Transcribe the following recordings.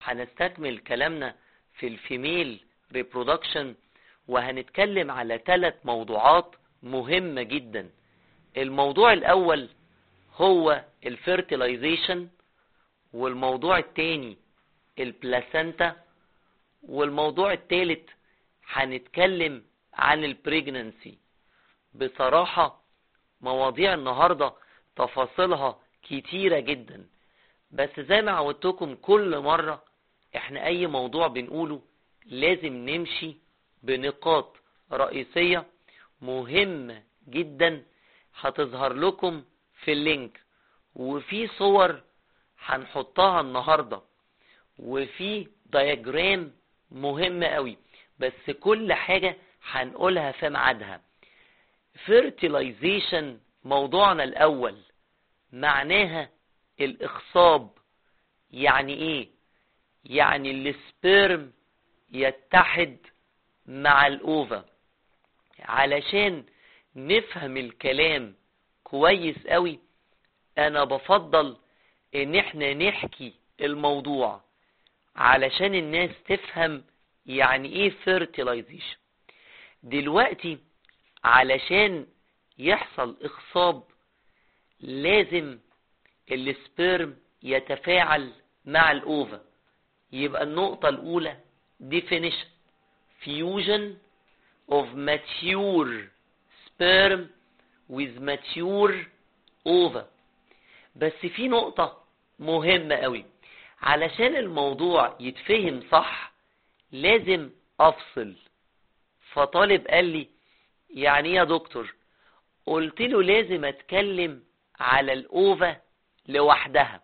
هنستكمل كلامنا في الفيميل ريبرودكشن وهنتكلم على ثلاث موضوعات مهمة جدا الموضوع الاول هو الفيرتيلايزيشن والموضوع التاني البلاسنتا والموضوع التالت هنتكلم عن البريجننسي بصراحة مواضيع النهاردة تفاصيلها كتيرة جدا بس زي ما عودتكم كل مرة احنا اي موضوع بنقوله لازم نمشي بنقاط رئيسية مهمة جدا هتظهر لكم في اللينك وفي صور هنحطها النهاردة وفي دياجرام مهمة قوي بس كل حاجة هنقولها في ميعادها fertilization موضوعنا الاول معناها الاخصاب يعني ايه يعني السبيرم يتحد مع الاوفا علشان نفهم الكلام كويس قوي انا بفضل ان احنا نحكي الموضوع علشان الناس تفهم يعني ايه fertilization دلوقتي علشان يحصل اخصاب لازم السبيرم يتفاعل مع الاوفا يبقى النقطة الاولى definition fusion of mature sperm with mature ova بس في نقطة مهمة قوي علشان الموضوع يتفهم صح لازم افصل فطالب قال لي يعني ايه يا دكتور قلت له لازم اتكلم على الاوفا لوحدها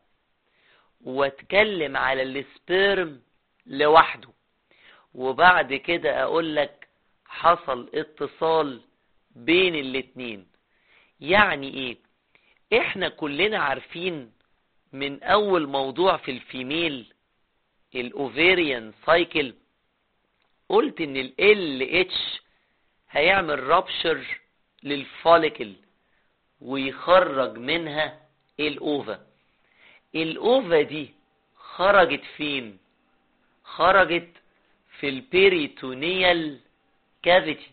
واتكلم على السبيرم لوحده وبعد كده اقول لك حصل اتصال بين الاتنين يعني ايه احنا كلنا عارفين من اول موضوع في الفيميل الاوفيريان سايكل قلت ان ال LH هيعمل رابشر للفوليكل ويخرج منها الاوفا الاوفا دي خرجت فين خرجت في البيريتونيال كافيتي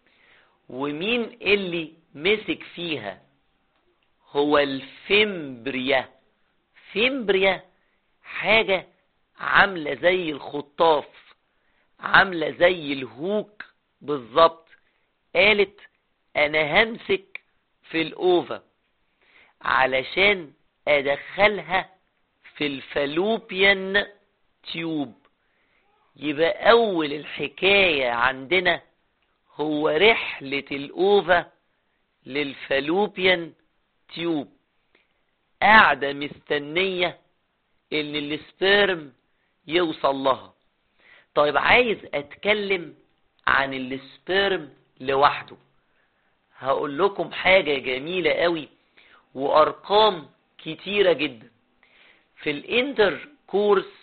ومين اللي مسك فيها هو الفيمبريا فيمبريا حاجة عاملة زي الخطاف عاملة زي الهوك بالظبط قالت انا همسك في الاوفا علشان ادخلها في الفالوبيان تيوب يبقى اول الحكاية عندنا هو رحلة الاوفا للفالوبيان تيوب قاعدة مستنية ان السبيرم يوصل لها طيب عايز اتكلم عن السبيرم لوحده هقول لكم حاجة جميلة قوي وارقام كتيرة جدا في الانتر كورس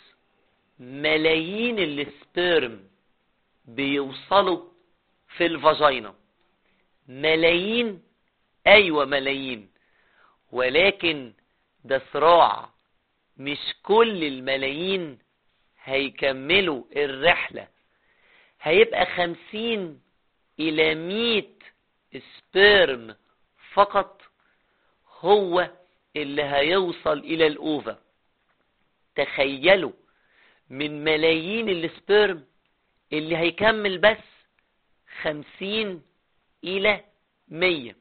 ملايين السبيرم بيوصلوا في الفاجينا ملايين ايوه ملايين ولكن ده صراع مش كل الملايين هيكملوا الرحلة هيبقى خمسين الى مية سبيرم فقط هو اللي هيوصل الى الاوفا تخيلوا من ملايين السبيرم اللي هيكمل بس خمسين الى مية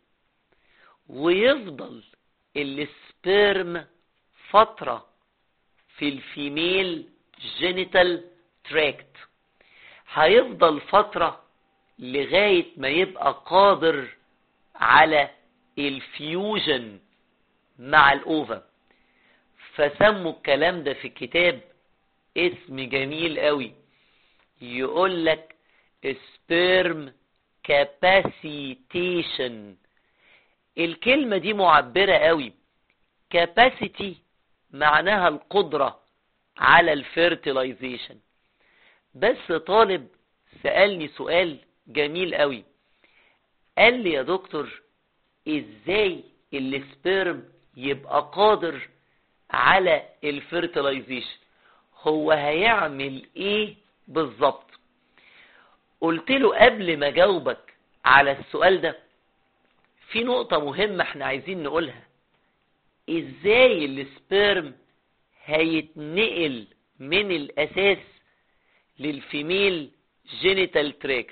ويفضل السبيرم فترة في الفيميل جينيتال تراكت هيفضل فترة لغاية ما يبقى قادر على الفيوجن مع الاوفا فسموا الكلام ده في الكتاب اسم جميل قوي يقول لك سبيرم كاباسيتيشن الكلمة دي معبرة قوي capacity معناها القدرة على الفيرتلايزيشن بس طالب سألني سؤال جميل قوي قال لي يا دكتور ازاي السبيرم يبقى قادر على الفيرتلايزيشن هو هيعمل ايه بالظبط قلت له قبل ما جاوبك على السؤال ده في نقطة مهمة احنا عايزين نقولها ازاي السبيرم هيتنقل من الاساس للفيميل جينيتال تراكت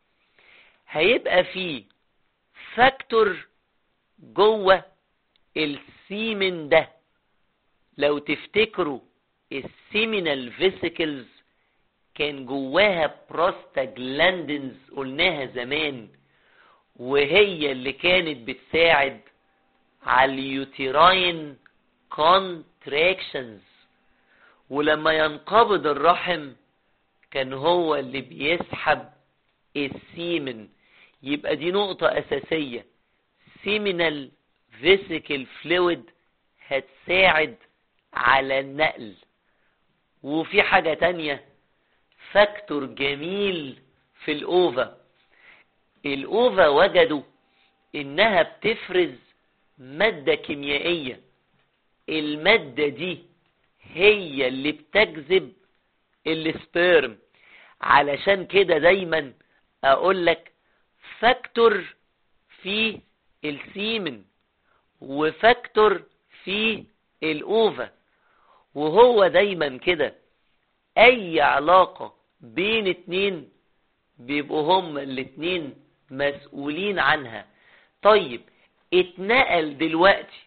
هيبقى فيه فاكتور جوه السيمن ده لو تفتكروا السيمينال فيسيكلز كان جواها بروستاجلاندنز قلناها زمان وهي اللي كانت بتساعد على اليوتيراين كونتراكشنز ولما ينقبض الرحم كان هو اللي بيسحب السيمن يبقى دي نقطة أساسية سيمينال فيسيكل فلويد هتساعد على النقل وفي حاجة تانية فاكتور جميل في الأوفا الأوفا وجدوا إنها بتفرز مادة كيميائية المادة دي هي اللي بتجذب السبيرم علشان كده دايما اقول لك فاكتور في السيمن وفاكتور في الاوفا وهو دايما كده اي علاقة بين اتنين بيبقوا هما الاتنين مسؤولين عنها طيب اتنقل دلوقتي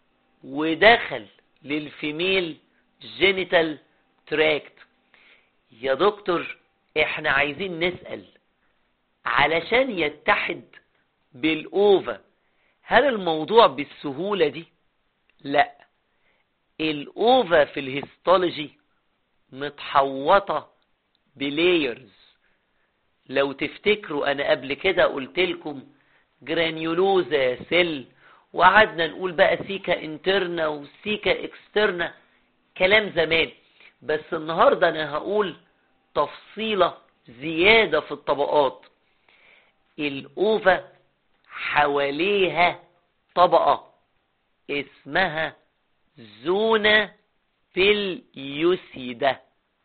ودخل للفيميل جينيتال تراكت يا دكتور احنا عايزين نسأل علشان يتحد بالاوفا هل الموضوع بالسهولة دي لا الاوفا في الهيستولوجي متحوطة بلايرز لو تفتكروا انا قبل كده قلت لكم جرانيولوزا سيل وقعدنا نقول بقى سيكا انترنا وسيكا اكسترنا كلام زمان بس النهاردة انا هقول تفصيلة زيادة في الطبقات الأوفا حواليها طبقة اسمها زونة بليوسيدا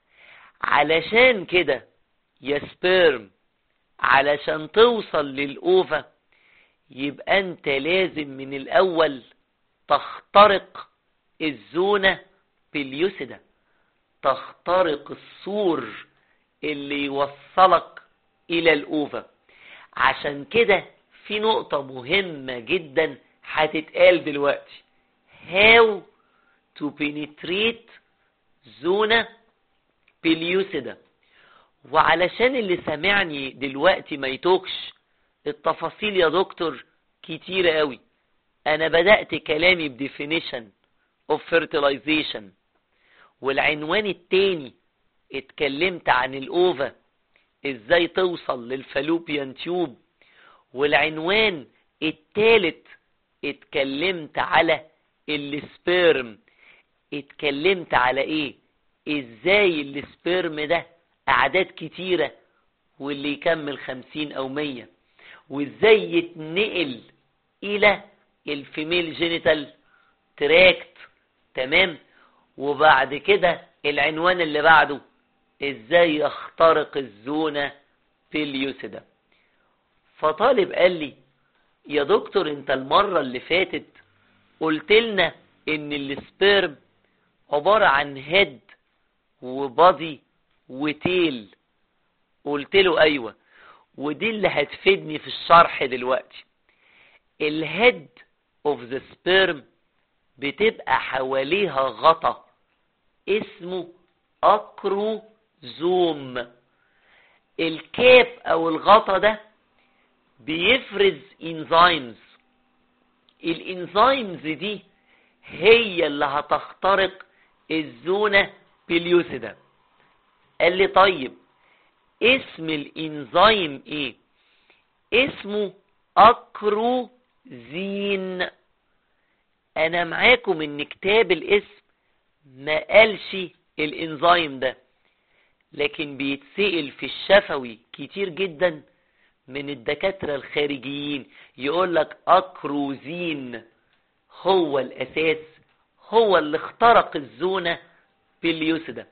علشان كده يا سبيرم علشان توصل للأوفا يبقى انت لازم من الأول تخترق الزونة بليوسيدا تخترق السور اللي يوصلك الى الاوفا عشان كده في نقطة مهمة جدا هتتقال دلوقتي how to penetrate zona pellucida وعلشان اللي سامعني دلوقتي ما يتوكش التفاصيل يا دكتور كتيرة قوي انا بدأت كلامي بديفينيشن of fertilization والعنوان التاني اتكلمت عن الاوفا ازاي توصل للفالوبيان تيوب والعنوان التالت اتكلمت على السبيرم اتكلمت على ايه ازاي السبيرم ده اعداد كتيرة واللي يكمل خمسين او مية وازاي يتنقل الى الفيميل جينيتال تراكت تمام وبعد كده العنوان اللي بعده ازاي يخترق الزونة في اليوسدا فطالب قال لي يا دكتور انت المرة اللي فاتت قلت لنا ان السبيرم عبارة عن هيد وبادي وتيل قلت له ايوه ودي اللي هتفيدني في الشرح دلوقتي الهيد اوف ذا سبيرم بتبقى حواليها غطا اسمه اكروزوم الكاب او الغطا ده بيفرز انزيمز الانزيمز دي هي اللي هتخترق الزونة بليوسيدا قال لي طيب اسم الانزيم ايه اسمه اكروزين انا معاكم ان كتاب الاسم ما قالش الانزيم ده لكن بيتسئل في الشفوي كتير جدا من الدكاترة الخارجيين يقول لك اكروزين هو الاساس هو اللي اخترق الزونة باليوسدا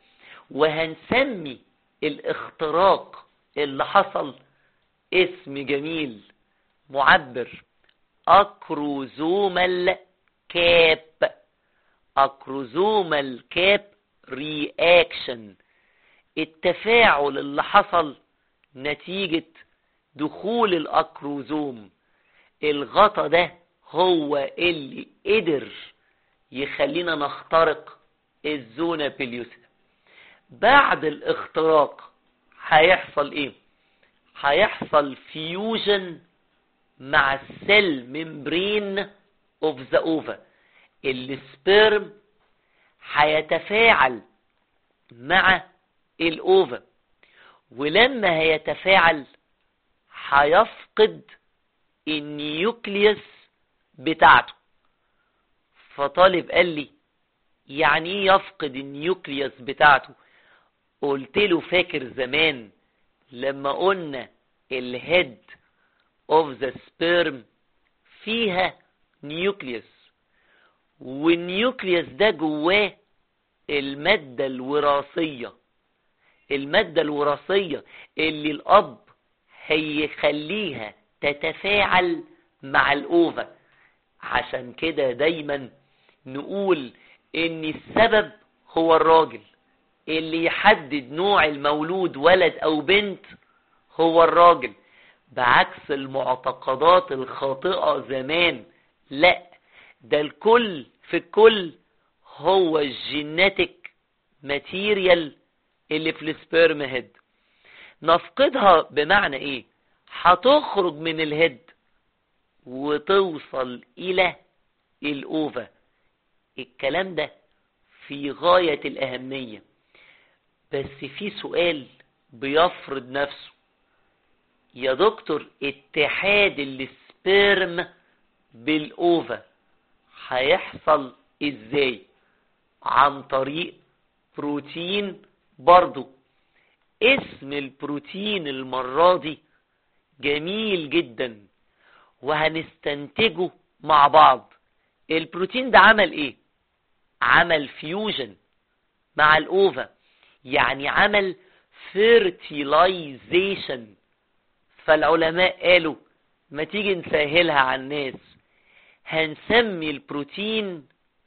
وهنسمي الاختراق اللي حصل اسم جميل معبر اكروزومال كاب اكروزومال كاب رياكشن التفاعل اللي حصل نتيجة دخول الاكروزوم الغطا ده هو اللي قدر يخلينا نخترق الزونة بليوسا بعد الاختراق هيحصل ايه هيحصل فيوجن مع السيل ممبرين اوف ذا اوفا السبيرم هيتفاعل مع الاوفا ولما هيتفاعل هيفقد النيوكليوس بتاعته فطالب قال لي يعني ايه يفقد النيوكليوس بتاعته قلت له فاكر زمان لما قلنا الهيد اوف ذا سبيرم فيها نيوكليوس والنيوكليوس ده جواه المادة الوراثية المادة الوراثية اللي الأب هيخليها تتفاعل مع الأوفا عشان كده دايما نقول ان السبب هو الراجل اللي يحدد نوع المولود ولد او بنت هو الراجل بعكس المعتقدات الخاطئة زمان لا ده الكل في الكل هو الجيناتيك ماتيريال اللي في السبيرم هيد نفقدها بمعنى ايه هتخرج من الهيد وتوصل الى الاوفا الكلام ده في غاية الاهمية بس في سؤال بيفرض نفسه يا دكتور اتحاد السبيرم بالاوفا هيحصل ازاي عن طريق بروتين برضو اسم البروتين المرة دي جميل جدا وهنستنتجه مع بعض البروتين ده عمل ايه عمل فيوجن مع الاوفا يعني عمل fertilization فالعلماء قالوا ما تيجي نسهلها على الناس هنسمي البروتين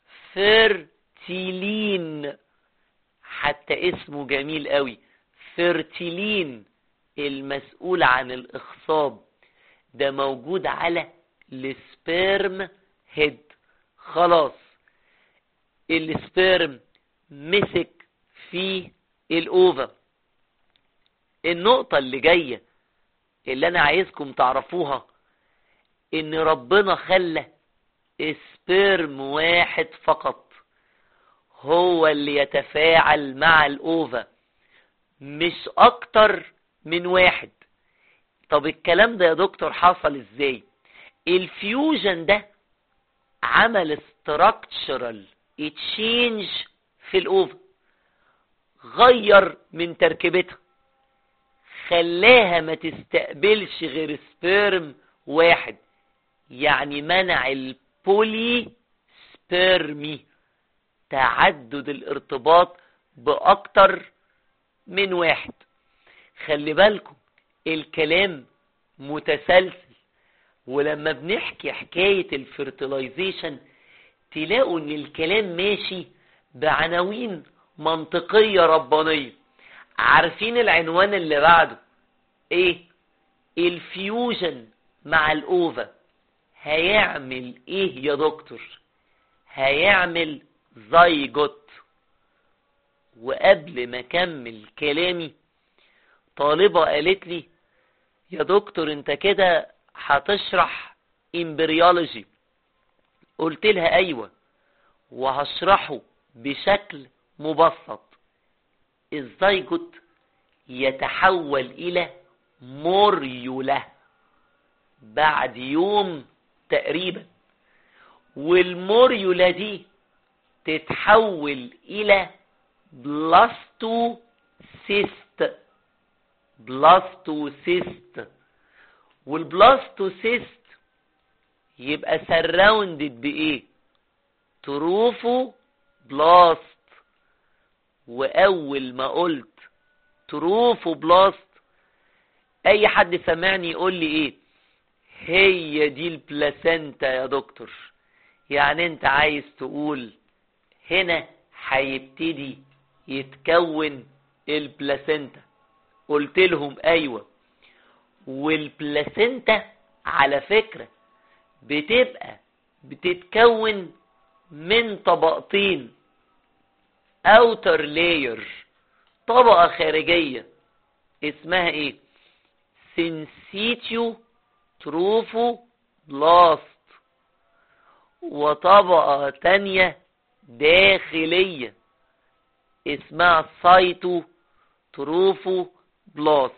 فيرتيلين حتى اسمه جميل قوي فيرتيلين المسؤول عن الاخصاب ده موجود على السبيرم هيد خلاص السبيرم مسك في الاوفا النقطة اللي جاية اللي انا عايزكم تعرفوها ان ربنا خلى سبيرم واحد فقط هو اللي يتفاعل مع الاوفا مش اكتر من واحد طب الكلام ده يا دكتور حصل ازاي الفيوجن ده عمل structural تشينج في الاوفا غير من تركيبتها خلاها ما تستقبلش غير سبيرم واحد يعني منع البولي سبيرمي تعدد الارتباط باكتر من واحد خلي بالكم الكلام متسلسل ولما بنحكي حكاية الفرتلايزيشن تلاقوا ان الكلام ماشي بعناوين منطقية ربانية عارفين العنوان اللي بعده ايه الفيوجن مع الاوفا هيعمل ايه يا دكتور هيعمل زيجوت وقبل ما اكمل كلامي طالبة قالت لي يا دكتور انت كده هتشرح امبريولوجي قلت لها ايوه وهشرحه بشكل مبسط الزيجوت يتحول الى موريولا بعد يوم تقريبا والموريولا دي تتحول الى بلاستوسيست بلاستوسيست والبلاستوسيست يبقى سراوندد بايه تروفو بلاست واول ما قلت تروفوبلاست اي حد سمعني يقول لي ايه هي دي البلاسنتا يا دكتور يعني انت عايز تقول هنا هيبتدي يتكون البلاسنتا قلت لهم ايوه والبلاسنتا على فكرة بتبقى بتتكون من طبقتين outer layer طبقة خارجية اسمها ايه سينسيتيو تروفو بلاست وطبقة تانية داخلية اسمها سايتو تروفو بلاست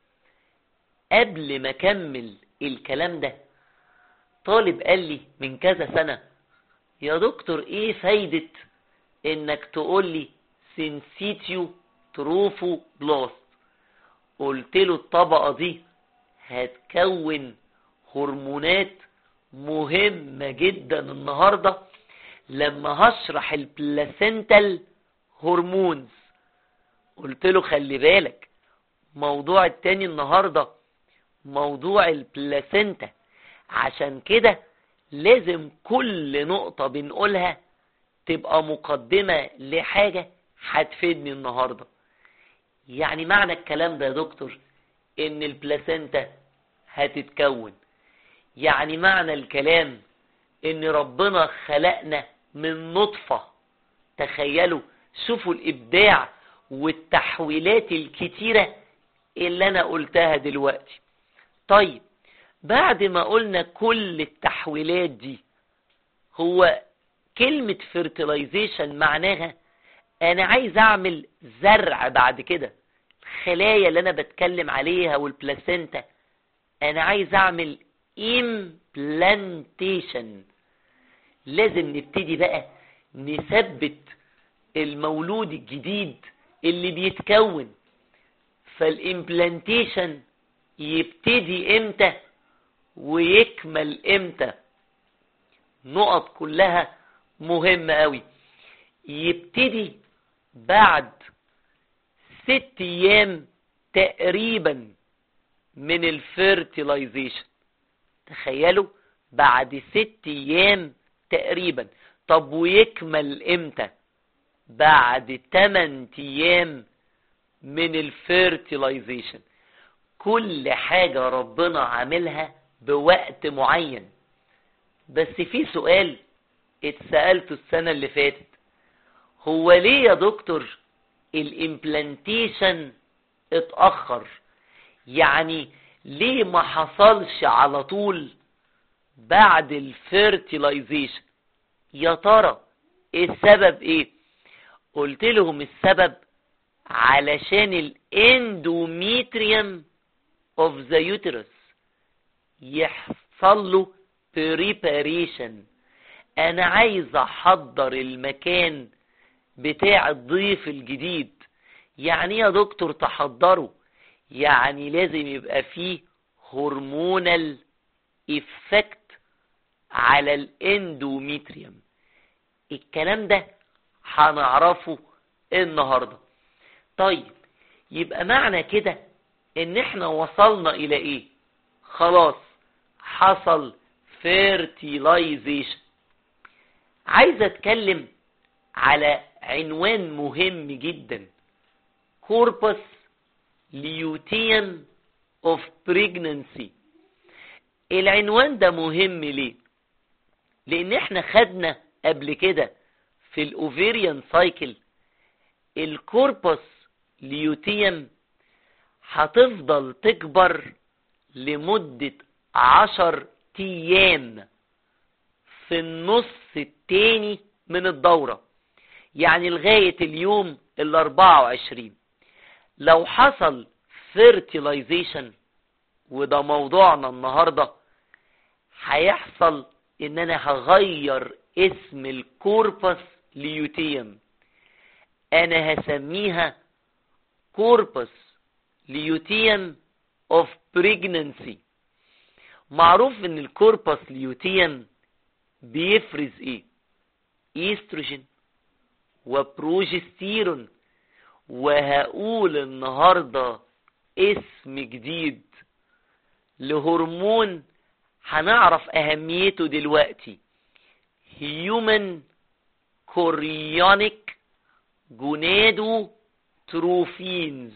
قبل ما اكمل الكلام ده طالب قال لي من كذا سنة يا دكتور ايه فايدة انك تقول لي سينسيتيو تروفو بلاست قلت له الطبقة دي هتكون هرمونات مهمة جدا النهاردة لما هشرح البلاسنتال هرمونز قلت له خلي بالك موضوع التاني النهاردة موضوع البلاسنتا عشان كده لازم كل نقطة بنقولها تبقى مقدمة لحاجة هتفيدني النهاردة يعني معنى الكلام ده يا دكتور ان البلاسنتا هتتكون يعني معنى الكلام ان ربنا خلقنا من نطفة تخيلوا شوفوا الابداع والتحويلات الكتيرة اللي انا قلتها دلوقتي طيب بعد ما قلنا كل التحويلات دي هو كلمة fertilization معناها انا عايز اعمل زرع بعد كده الخلايا اللي انا بتكلم عليها والبلاسينتا انا عايز اعمل implantation لازم نبتدي بقى نثبت المولود الجديد اللي بيتكون فالامبلانتيشن يبتدي امتى ويكمل امتى نقط كلها مهمة قوي يبتدي بعد ست ايام تقريبا من الفيرتيلايزيشن تخيلوا بعد ست ايام تقريبا طب ويكمل امتى بعد 8 ايام من الفيرتيلايزيشن كل حاجة ربنا عاملها بوقت معين بس في سؤال اتسألته السنة اللي فاتت هو ليه يا دكتور الامبلانتيشن اتأخر يعني ليه ما حصلش على طول بعد الفيرتيلايزيشن يا ترى السبب ايه قلت لهم السبب علشان الاندوميتريوم of the uterus يحصل له preparation انا عايز احضر المكان بتاع الضيف الجديد يعني يا دكتور تحضره يعني لازم يبقى فيه هرمونال افكت على الاندوميتريوم الكلام ده هنعرفه النهارده طيب يبقى معنى كده ان احنا وصلنا الى ايه خلاص حصل fertilization عايز اتكلم على عنوان مهم جدا corpus luteum of pregnancy العنوان ده مهم ليه لان احنا خدنا قبل كده في الاوفيريان سايكل الكوربوس ليوتيوم هتفضل تكبر لمدة عشر ايام في النص التاني من الدورة يعني لغاية اليوم الاربعة وعشرين لو حصل fertilization وده موضوعنا النهاردة هيحصل ان انا هغير اسم الكوربس ليوتيوم انا هسميها كوربس ليوتيوم اوف بريجننسي معروف ان الكوربس ليوتيوم بيفرز ايه ايستروجين وبروجستيرون وهقول النهاردة اسم جديد لهرمون هنعرف اهميته دلوقتي human chorionic gonadotropins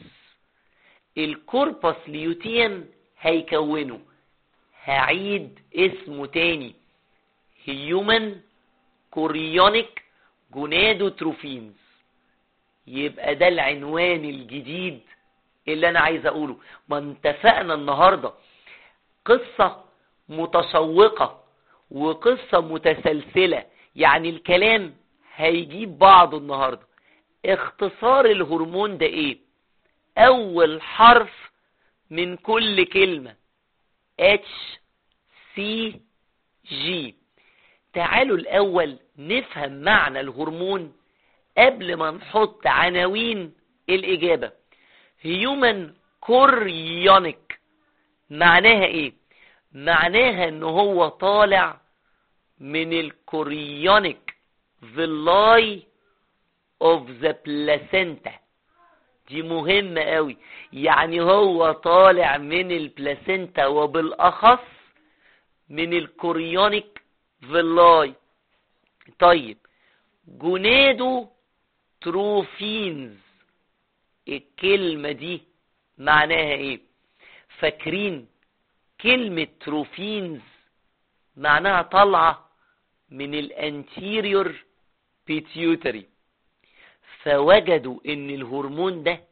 الكوربس ليوتين هيكونه هعيد اسمه تاني human chorionic gonadotropins يبقى ده العنوان الجديد اللي انا عايز اقوله ما اتفقنا النهارده قصه متشوقه وقصه متسلسله يعني الكلام هيجيب بعضه النهارده اختصار الهرمون ده ايه اول حرف من كل كلمه اتش سي جي تعالوا الاول نفهم معنى الهرمون قبل ما نحط عناوين الاجابه هيومن كوريونيك معناها ايه معناها ان هو طالع من الكوريونيك فيلاي اوف ذا بلاسينتا دي مهمة قوي يعني هو طالع من البلاسينتا وبالاخص من الكوريونيك فيلاي طيب جونادو تروفينز الكلمة دي معناها ايه فاكرين كلمة تروفينز معناها طالعة من الانتيريور بيتيوتري فوجدوا ان الهرمون ده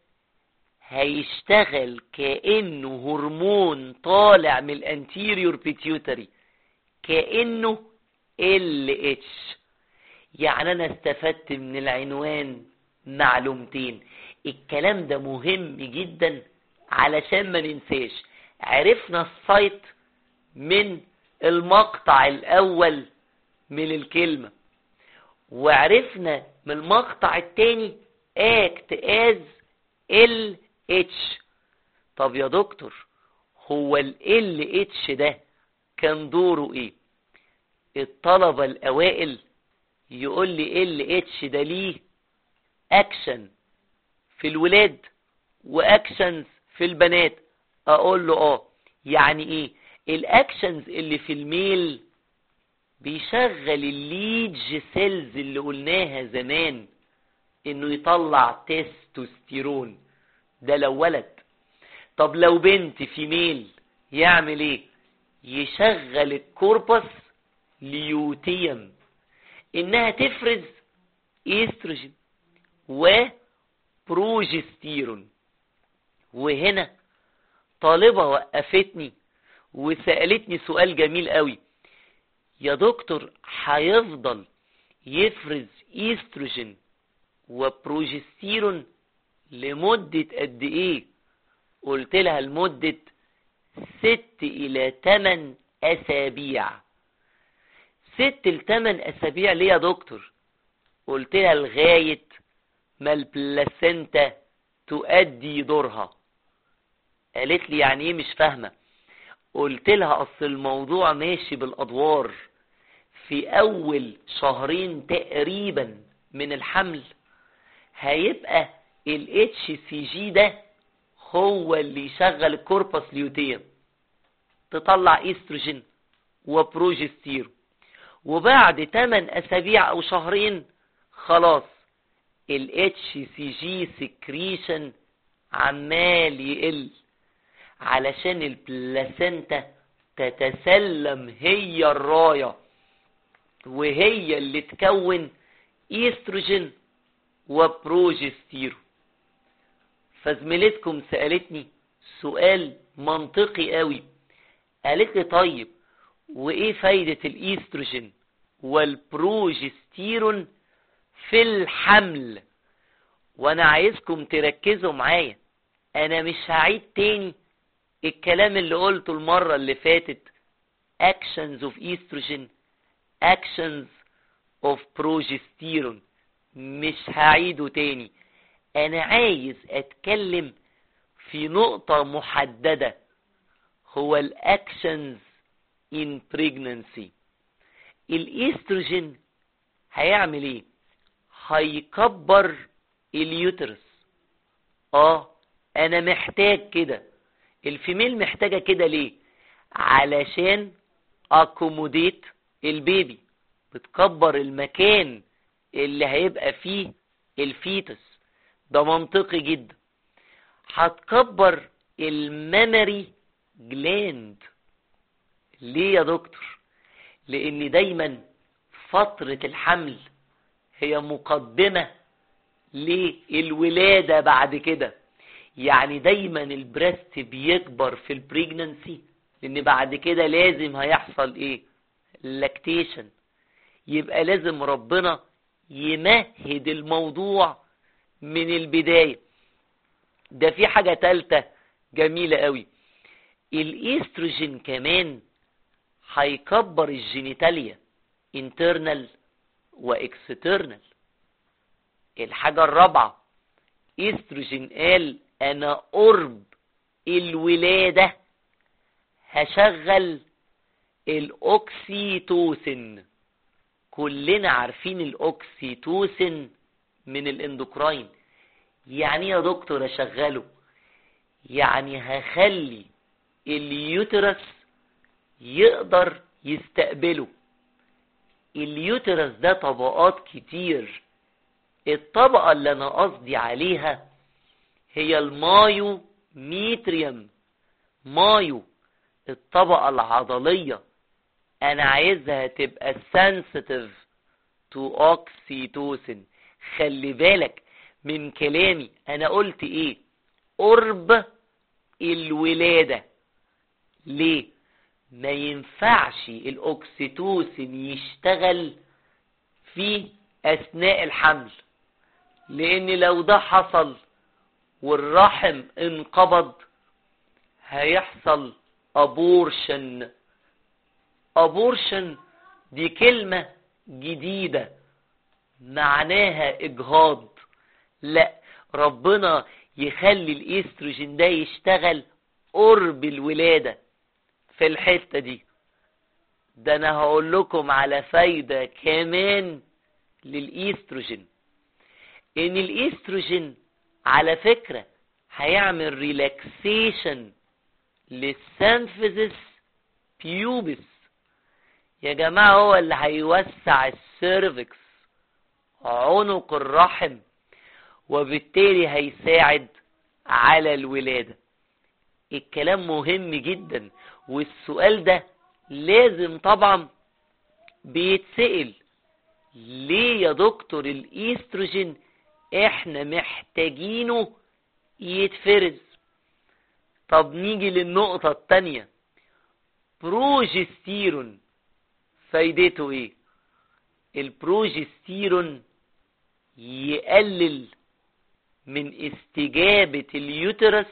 هيشتغل كأنه هرمون طالع من الانتيريور بيتيوتري كأنه ال اتش يعني انا استفدت من العنوان معلومتين الكلام ده مهم جدا علشان ما ننساش عرفنا السايت من المقطع الاول من الكلمة وعرفنا من المقطع التاني act as ال اتش طب يا دكتور هو ال اتش ده كان دوره ايه الطلبة الاوائل يقول لي ال اتش ده ليه اكشن في الولاد واكشنز في البنات اقول له اه يعني ايه الاكشنز اللي في الميل بيشغل الليدج سيلز اللي قلناها زمان انه يطلع تستوستيرون ده لو ولد طب لو بنت في ميل يعمل ايه يشغل الكوربس ليوتيم انها تفرز ايستروجين وبروجستيرون وهنا طالبة وقفتني وسألتني سؤال جميل قوي يا دكتور هيفضل يفرز ايستروجين وبروجستيرون لمدة قد ايه قلت لها لمدة ست الى تمن اسابيع ست لتمن اسابيع ليه يا دكتور قلت لها لغاية ما البلاسينتا تؤدي دورها قالت لي يعني ايه مش فاهمة قلت لها اصل الموضوع ماشي بالادوار في اول شهرين تقريبا من الحمل هيبقى ال HCG ده هو اللي يشغل الكوربس ليوتيم تطلع ايستروجين وبروجستيرون وبعد 8 اسابيع او شهرين خلاص ال HCG سكريشن عمال يقل علشان البلاسينتا تتسلم هي الرايه وهي اللي تكون ايستروجين وبروجستيرون فزميلتكم سألتني سؤال منطقي قوي قالت لي طيب وايه فايدة الايستروجين والبروجستيرون في الحمل وانا عايزكم تركزوا معايا انا مش هعيد تاني الكلام اللي قلته المرة اللي فاتت actions of estrogen actions of progesterone مش هعيده تاني انا عايز اتكلم في نقطة محددة هو الاكشنز in pregnancy الايستروجين هيعمل ايه هيكبر اليوترس اه انا محتاج كده الفيميل محتاجة كده ليه علشان اكوموديت البيبي بتكبر المكان اللي هيبقى فيه الفيتس ده منطقي جدا هتكبر الميموري جلاند ليه يا دكتور لان دايما فترة الحمل هي مقدمة للولادة بعد كده يعني دايما البريست بيكبر في البريجننسي لان بعد كده لازم هيحصل ايه لاكتيشن يبقى لازم ربنا يمهد الموضوع من البداية ده في حاجة تالتة جميلة قوي الايستروجين كمان هيكبر الجينيتاليا internal واكسترنال الحاجة الرابعة استروجين قال انا قرب الولادة هشغل الاوكسيتوسن كلنا عارفين الاوكسيتوسن من الاندوكراين يعني يا دكتور اشغله يعني هخلي اليوترس يقدر يستقبله اليوترس ده طبقات كتير الطبقة اللي انا قصدي عليها هي المايو ميتريم مايو الطبقة العضلية انا عايزها تبقى sensitive to oxytocin خلي بالك من كلامي انا قلت ايه قرب الولادة ليه ما ينفعش الاوكسيتوسين يشتغل في اثناء الحمل لان لو ده حصل والرحم انقبض هيحصل ابورشن ابورشن دي كلمة جديدة معناها اجهاض لا ربنا يخلي الاستروجين ده يشتغل قرب الولادة في الحتة دي ده انا هقول لكم على فايدة كمان للاستروجين ان الاستروجين على فكرة هيعمل ريلاكسيشن للسنفذس بيوبس يا جماعة هو اللي هيوسع السيرفكس عنق الرحم وبالتالي هيساعد على الولادة الكلام مهم جدا والسؤال ده لازم طبعا بيتسأل ليه يا دكتور الايستروجين احنا محتاجينه يتفرز طب نيجي للنقطة التانية بروجستيرون فايدته ايه البروجستيرون يقلل من استجابة اليوترس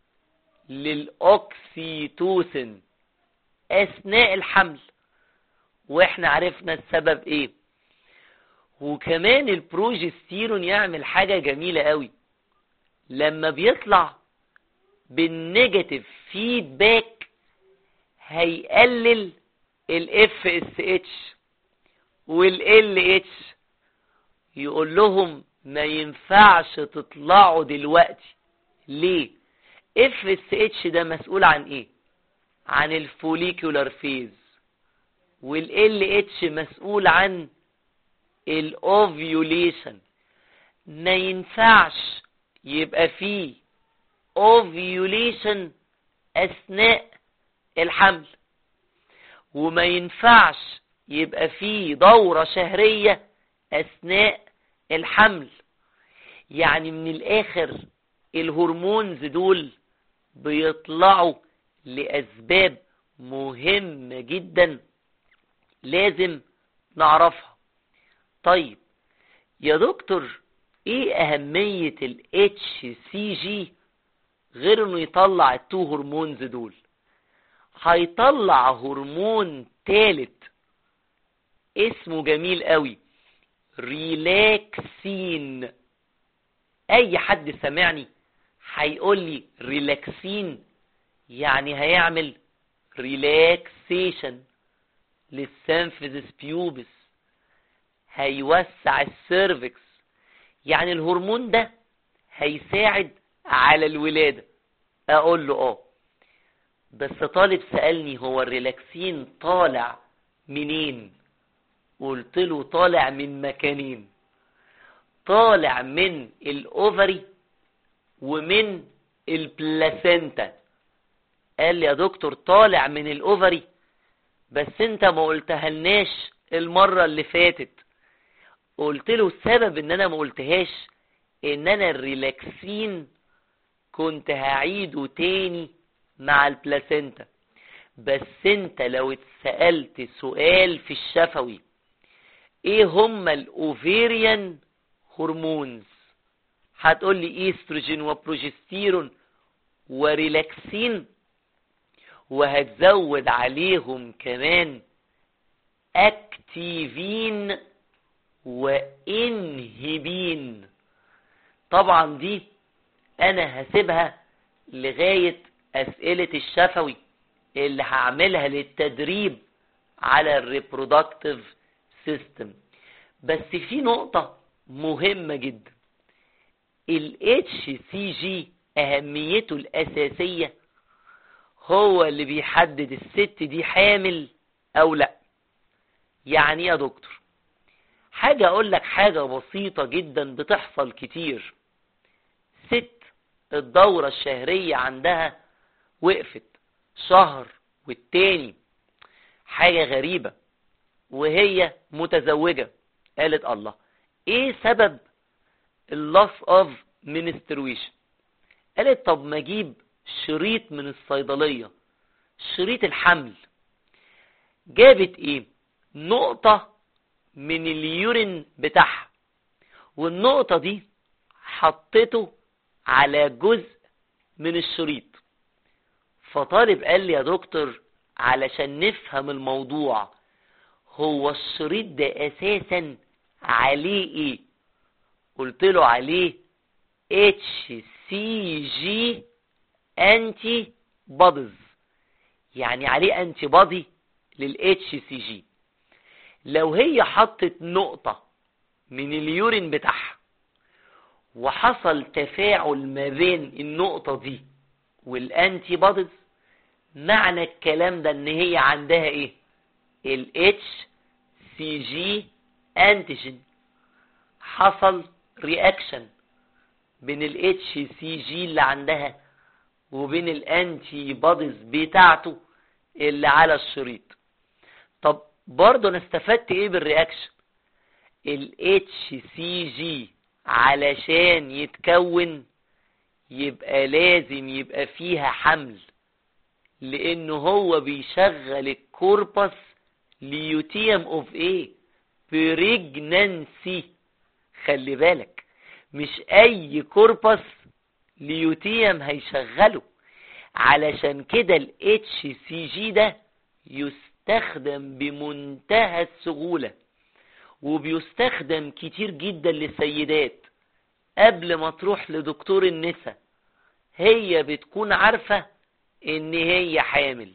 للأوكسيتوسن أثناء الحمل واحنا عرفنا السبب ايه وكمان البروجستيرون يعمل حاجة جميلة قوي لما بيطلع بالنيجاتيف فيدباك هيقلل الاف اس اتش والال اتش يقول لهم ما ينفعش تطلعوا دلوقتي ليه اف اس اتش ده مسؤول عن ايه عن الفوليكولار فيز والال اتش مسؤول عن الاوفيوليشن ما ينفعش يبقى فيه اوفيوليشن اثناء الحمل وما ينفعش يبقى فيه دورة شهرية اثناء الحمل يعني من الاخر الهرمونز دول بيطلعوا لاسباب مهمة جدا لازم نعرفها طيب يا دكتور ايه اهمية ال HCG غير انه يطلع التو هرمونز دول هيطلع هرمون تالت اسمه جميل قوي ريلاكسين اي حد سمعني هيقول لي ريلاكسين يعني هيعمل ريلاكسيشن للسنفذس بيوبس هيوسع السيرفكس يعني الهرمون ده هيساعد على الولادة اقول له اه بس طالب سألني هو الريلاكسين طالع منين قلت له طالع من مكانين طالع من الاوفري ومن البلاسينتا قال لي يا دكتور طالع من الاوفري بس انت ما قلتها لناش المرة اللي فاتت قلت له السبب ان انا ما قلتهاش ان انا الريلاكسين كنت هعيده تاني مع البلاسينتا بس انت لو اتسألت سؤال في الشفوي ايه هما الاوفيريان هرمونز هتقول لي ايستروجين وبروجستيرون وريلاكسين وهتزود عليهم كمان اكتيفين وانهبين طبعا دي انا هسيبها لغاية اسئلة الشفوي اللي هعملها للتدريب على الريبرودكتيف سيستم بس في نقطة مهمة جدا ال HCG اهميته الاساسية هو اللي بيحدد الست دي حامل او لا يعني يا دكتور حاجة اقول لك حاجة بسيطة جدا بتحصل كتير ست الدورة الشهرية عندها وقفت شهر والتاني حاجة غريبة وهي متزوجة قالت الله ايه سبب اللوس اوف منسترويشن قالت طب ما اجيب شريط من الصيدلية شريط الحمل جابت ايه نقطة من اليورين بتاعها والنقطة دي حطته على جزء من الشريط فطالب قال لي يا دكتور علشان نفهم الموضوع هو الشريط ده اساسا عليه ايه قلت له عليه اتش سي جي انتي بوديز يعني عليه انتي بودي للاتش سي جي لو هي حطت نقطة من اليورين بتاعها وحصل تفاعل ما بين النقطة دي والانتي بوديز معنى الكلام ده ان هي عندها ايه الاتش سي جي انتيجين حصل رياكشن بين الاتش سي جي اللي عندها وبين الانتي بوديز بتاعته اللي على الشريط طب برضه انا استفدت ايه بالرياكشن الاتش سي جي علشان يتكون يبقى لازم يبقى فيها حمل لانه هو بيشغل الكوربس ليوتيوم اوف ايه بريجنانسي خلي بالك مش اي كوربس ليوتيوم هيشغله علشان كده ال HCG ده يستخدم بمنتهى السهولة وبيستخدم كتير جدا للسيدات قبل ما تروح لدكتور النساء هي بتكون عارفة ان هي حامل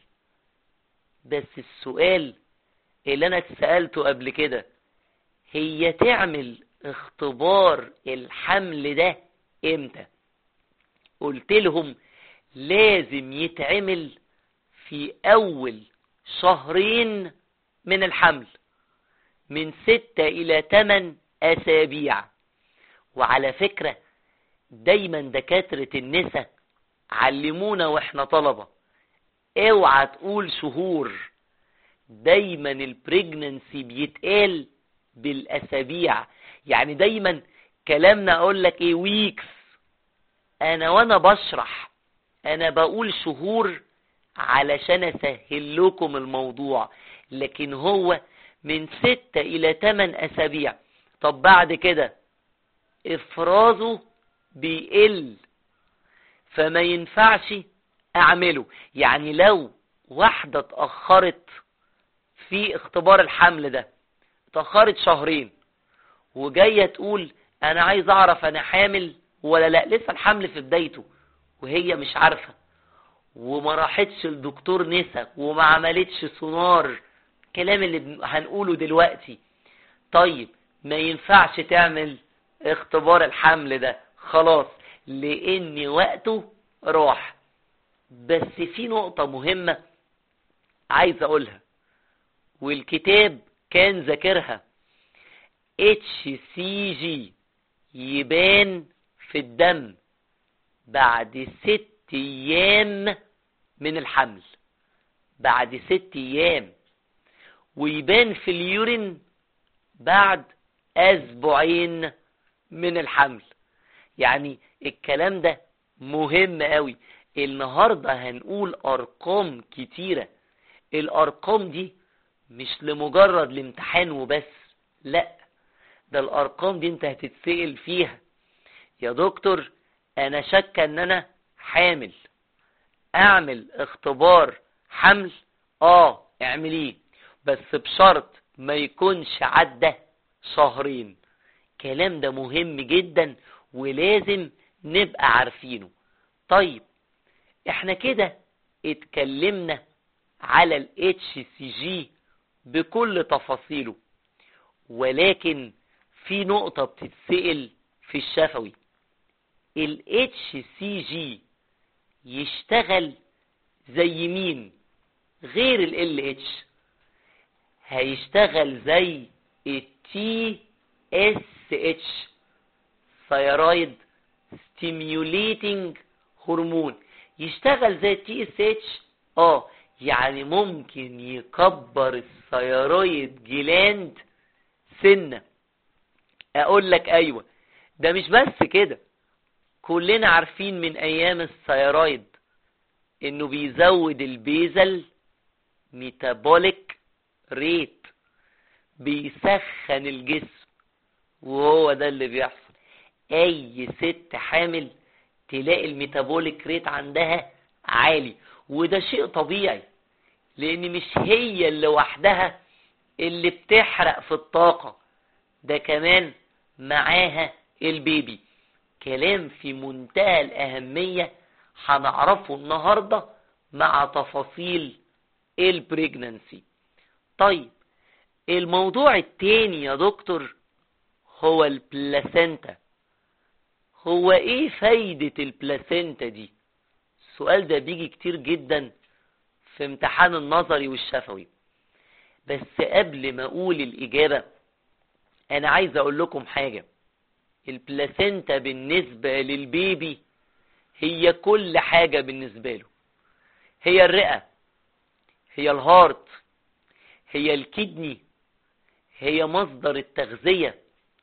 بس السؤال اللي انا اتسألته قبل كده هي تعمل اختبار الحمل ده امتى قلت لهم لازم يتعمل في اول شهرين من الحمل من ستة الى تمن اسابيع وعلى فكرة دايما دكاترة النساء علمونا واحنا طلبة اوعى تقول شهور دايما البريجننسي بيتقال بالاسابيع يعني دايما كلامنا اقول لك ايه ويكس انا وانا بشرح انا بقول شهور علشان اسهل لكم الموضوع لكن هو من ستة الى تمن اسابيع طب بعد كده افرازه بيقل فما ينفعش اعمله يعني لو واحدة اتأخرت في اختبار الحمل ده اتأخرت شهرين وجاية تقول انا عايز اعرف انا حامل ولا لا لسه الحمل في بدايته وهي مش عارفة وما راحتش لدكتور نسا وما عملتش سونار الكلام اللي هنقوله دلوقتي طيب ما ينفعش تعمل اختبار الحمل ده خلاص لان وقته راح بس في نقطة مهمة عايز اقولها والكتاب كان ذاكرها اتش سي جي يبان في الدم بعد ست ايام من الحمل بعد ست ايام ويبان في اليورين بعد اسبوعين من الحمل يعني الكلام ده مهم قوي النهاردة هنقول ارقام كتيرة الارقام دي مش لمجرد الامتحان وبس لا ده الارقام دي انت هتتسأل فيها يا دكتور انا شك ان انا حامل اعمل اختبار حمل اه اعمليه بس بشرط ما يكونش عدى شهرين الكلام ده مهم جدا ولازم نبقى عارفينه طيب احنا كده اتكلمنا على ال HCG بكل تفاصيله ولكن في نقطة بتتسأل في الشفوي ال HCG يشتغل زي مين غير ال LH هيشتغل زي ال TSH ثيرويد ستيميوليتنج هرمون يشتغل زي تي اس اتش اه يعني ممكن يكبر الثيرويد جلاند سنه اقول لك ايوه ده مش بس كده كلنا عارفين من ايام الثيرويد انه بيزود البيزل ميتابوليك ريت بيسخن الجسم وهو ده اللي بيحصل اي ست حامل تلاقي الميتابوليك ريت عندها عالي وده شيء طبيعي لان مش هي اللي لوحدها اللي بتحرق في الطاقة ده كمان معاها البيبي كلام في منتهى الأهمية هنعرفه النهاردة مع تفاصيل البريجنانسي طيب الموضوع التاني يا دكتور هو البلاسنتا هو ايه فايدة البلاسنتا دي السؤال ده بيجي كتير جدا في امتحان النظري والشفوي بس قبل ما اقول الاجابة انا عايز اقول لكم حاجة البلاسنتا بالنسبة للبيبي هي كل حاجة بالنسبة له هي الرئة هي الهارت هي الكدني هي مصدر التغذية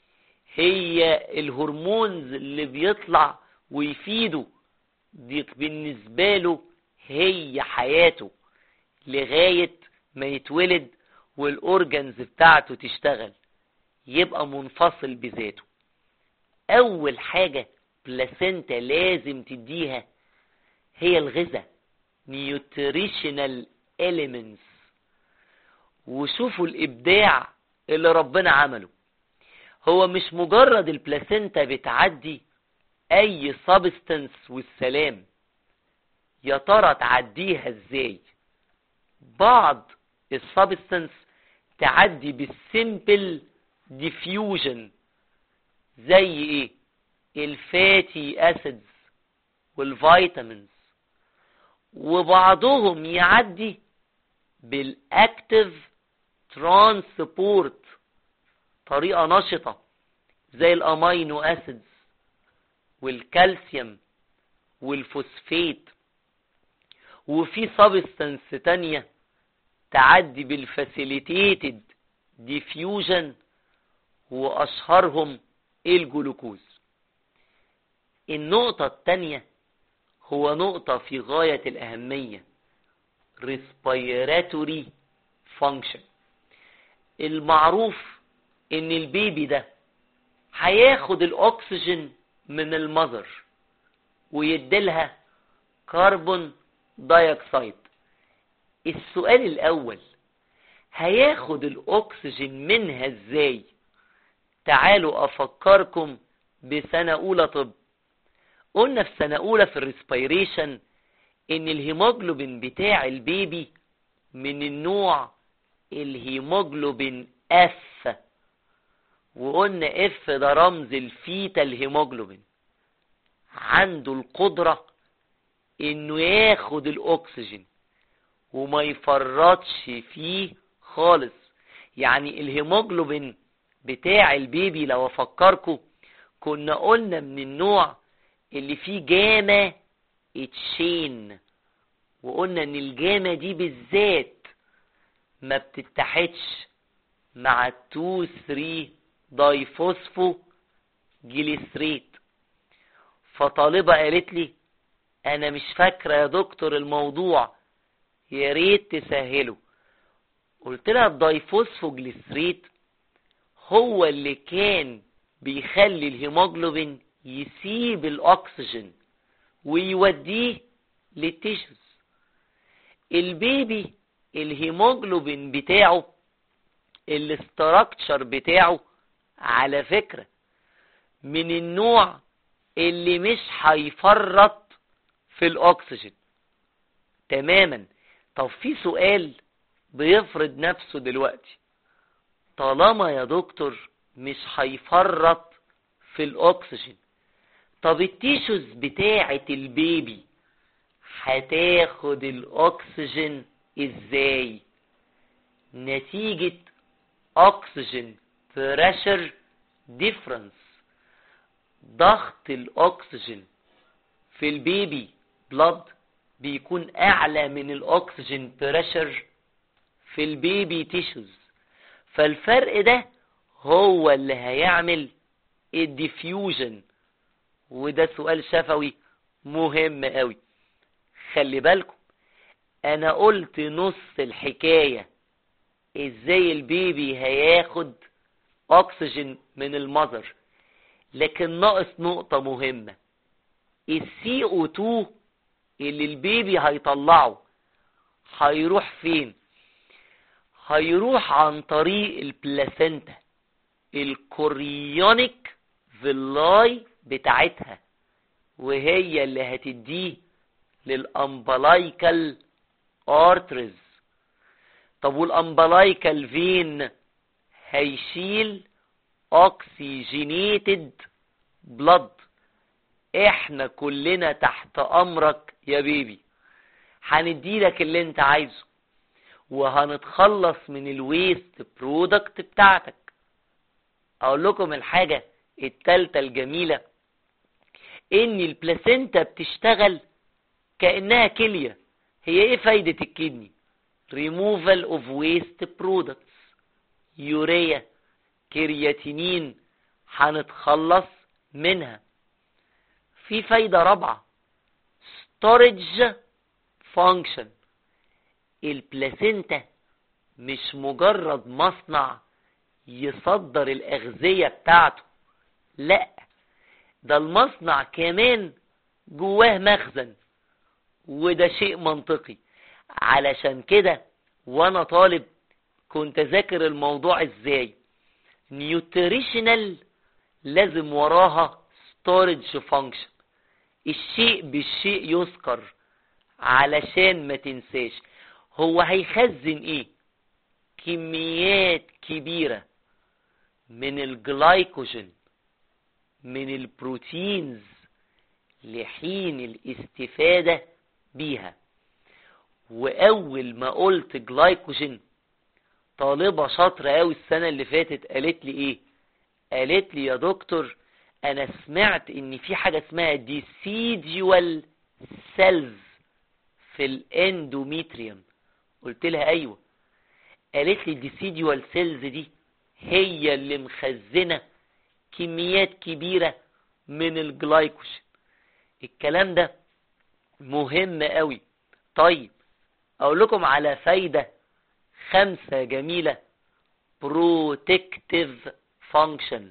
هي الهرمونز اللي بيطلع ويفيده دي بالنسبة له هي حياته لغاية ما يتولد والأورجنز بتاعته تشتغل يبقى منفصل بذاته أول حاجة بلاسنتا لازم تديها هي الغذاء nutritional elements وشوفوا الإبداع اللي ربنا عمله هو مش مجرد البلاسنتا بتعدي اي سبستنس والسلام يا ترى تعديها ازاي بعض السبستنس تعدي بالسيمبل ديفيوجن زي ايه الفاتي اسيدز والفيتامينز وبعضهم يعدي بالاكتيف ترانسبورت طريقة نشطة زي الامينو اسيدز والكالسيوم والفوسفيت وفي سبستنس تانية تعدي بالفاسيليتيتد ديفيوجن واشهرهم الجلوكوز النقطة التانية هو نقطة في غاية الأهمية respiratory function المعروف ان البيبي ده هياخد الاكسجين من المذر ويديلها كربون دايوكسيد السؤال الاول هياخد الاكسجين منها ازاي تعالوا افكركم بسنة اولى طب قلنا في سنة اولى في الريسبيريشن ان الهيموجلوبين بتاع البيبي من النوع الهيموجلوبين اف وقلنا اف ده رمز الفيتال هيموجلوبين عنده القدرة انه ياخد الاكسجين وما يفرطش فيه خالص يعني الهيموجلوبين بتاع البيبي لو افكركم كنا قلنا من النوع اللي فيه جاما اتشين وقلنا ان الجاما دي بالذات ما بتتحدش مع 2 3 دايفوسفو جليسريت فطالبة قالت لي انا مش فاكرة يا دكتور الموضوع يا ريت تسهله قلت لها الدايفوسفو جليسريت هو اللي كان بيخلي الهيموجلوبين يسيب الاكسجين ويوديه للتيشوز البيبي الهيموجلوبين بتاعه الاستراكشر بتاعه على فكرة من النوع اللي مش هيفرط في الاكسجين تماما طب في سؤال بيفرض نفسه دلوقتي طالما يا دكتور مش هيفرط في الاكسجين طب التيشوز بتاعة البيبي هتاخد الاكسجين ازاي نتيجة اكسجين بريشر ديفرنس ضغط الاكسجين في البيبي بلاد بيكون اعلى من الاكسجين بريشر في البيبي تيشوز فالفرق ده هو اللي هيعمل الديفيوجن وده سؤال شفوي مهم قوي خلي بالكم انا قلت نص الحكاية ازاي البيبي هياخد اكسجين من المذر لكن ناقص نقطة مهمة السي او 2 اللي البيبي هيطلعه هيروح فين هيروح عن طريق البلاسنتا الكوريونيك فيلاي بتاعتها وهي اللي هتديه للامبلايكال ارترز طب والامبلايكال فين هيشيل اوكسيجينيتد بلد احنا كلنا تحت امرك يا بيبي هنديلك اللي انت عايزه وهنتخلص من الويست برودكت بتاعتك اقول لكم الحاجة التالتة الجميلة ان البلاسينتا بتشتغل كأنها كلية هي ايه فايدة الكدني removal of waste products يوريا كرياتينين هنتخلص منها في فايدة رابعة storage function البلاسينتا مش مجرد مصنع يصدر الأغذية بتاعته لا ده المصنع كمان جواه مخزن وده شيء منطقي علشان كده وانا طالب كنت ذاكر الموضوع ازاي نيوتريشنال لازم وراها ستورج فانكشن الشيء بالشيء يذكر علشان ما تنساش هو هيخزن ايه كميات كبيرة من الجلايكوجين من البروتينز لحين الاستفادة بيها واول ما قلت جلايكوجين طالبة شاطرة قوي السنة اللي فاتت قالت لي ايه قالت لي يا دكتور انا سمعت ان في حاجة اسمها ديسيديوال سيلز في الاندوميتريوم قلت لها ايوه قالت لي الديسيديوال سيلز دي هي اللي مخزنة كميات كبيرة من الجلايكوجين الكلام ده مهم قوي طيب اقول لكم على فايدة خمسة جميلة protective function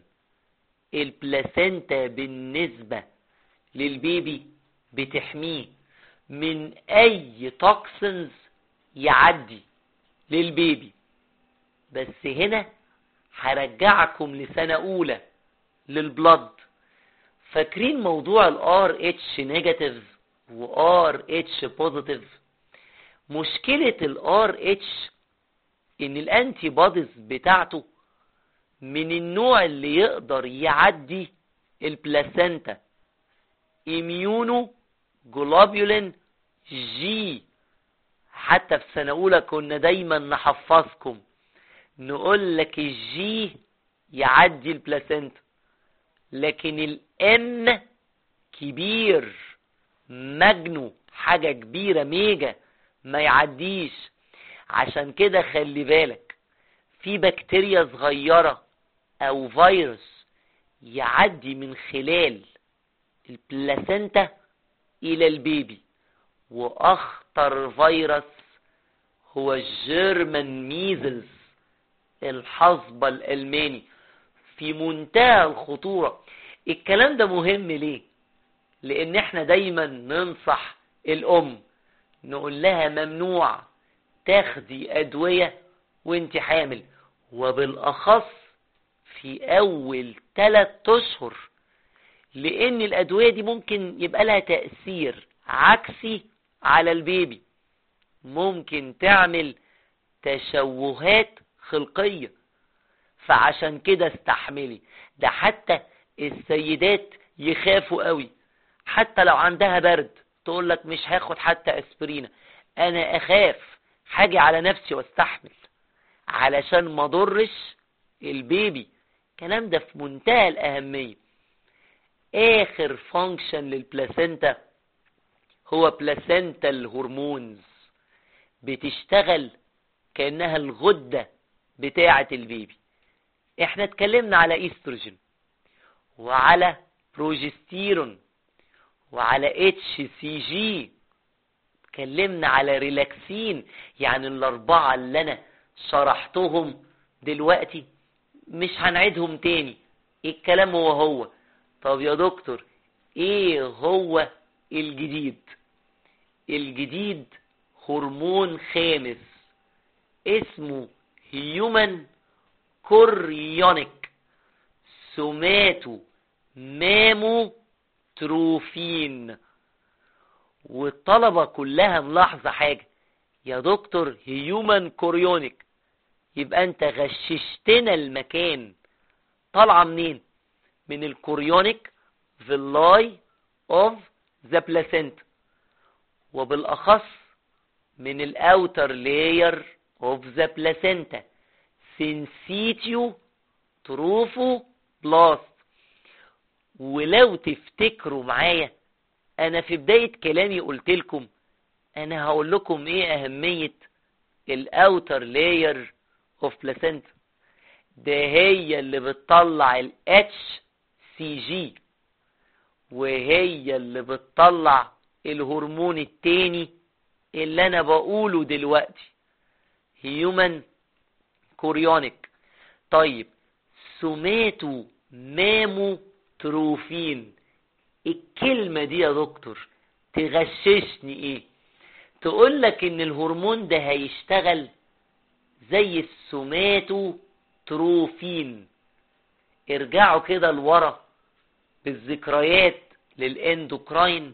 البلاسينتا بالنسبة للبيبي بتحميه من اي توكسنز يعدي للبيبي بس هنا هرجعكم لسنة اولى للبلد فاكرين موضوع الار اتش نيجاتيف وار اتش بوزيتيف مشكلة الار اتش ان الانتي بوديز بتاعته من النوع اللي يقدر يعدي البلاسنتا اميونو جلوبولين جي حتى في سنة أولى كنا دايما نحفظكم نقول لك الجي يعدي البلاسنتا لكن الام كبير مجنو حاجة كبيرة ميجا ما يعديش عشان كده خلي بالك في بكتيريا صغيرة او فيروس يعدي من خلال البلاسنتا الى البيبي واخطر فيروس هو الجيرمان ميزلز الحصبة الالماني في منتهى الخطورة الكلام ده مهم ليه لان احنا دايما ننصح الام نقول لها ممنوع تاخدي ادوية وانت حامل وبالاخص في اول ثلاث اشهر لان الادوية دي ممكن يبقى لها تأثير عكسي على البيبي ممكن تعمل تشوهات خلقية فعشان كده استحملي ده حتى السيدات يخافوا قوي حتى لو عندها برد تقول لك مش هاخد حتى اسبرينا انا اخاف حاجة على نفسي واستحمل علشان ما ضرش البيبي الكلام ده في منتهى الاهمية اخر فانكشن للبلاسينتا هو بلاسينتا الهرمونز بتشتغل كأنها الغدة بتاعة البيبي احنا اتكلمنا على ايستروجين وعلى بروجستيرون وعلى اتش سي جي اتكلمنا على ريلاكسين يعني الاربعة اللي انا شرحتهم دلوقتي مش هنعيدهم تاني الكلام هو هو طب يا دكتور ايه هو الجديد الجديد هرمون خامس اسمه هيومن كوريونيك سوماتو مامو تروفين والطلبة كلها ملاحظة حاجة يا دكتور هيومن كوريونيك يبقى انت غششتنا المكان طالعة منين من الكوريونيك فيلاي اوف ذا بلاسنتا وبالاخص من الاوتر لاير اوف ذا بلاسنتا سينسيتيو تروفو بلاست ولو تفتكروا معايا انا في بداية كلامي قلت لكم انا هقول لكم ايه اهمية الاوتر لاير اوف بلاسنتا ده هي اللي بتطلع الاتش سي جي وهي اللي بتطلع الهرمون التاني اللي انا بقوله دلوقتي هيومن كوريونيك طيب سوماتو مامو تروفين الكلمة دي يا دكتور تغششني ايه تقول لك ان الهرمون ده هيشتغل زي السوماتو تروفين ارجعوا كده لورا بالذكريات للاندوكراين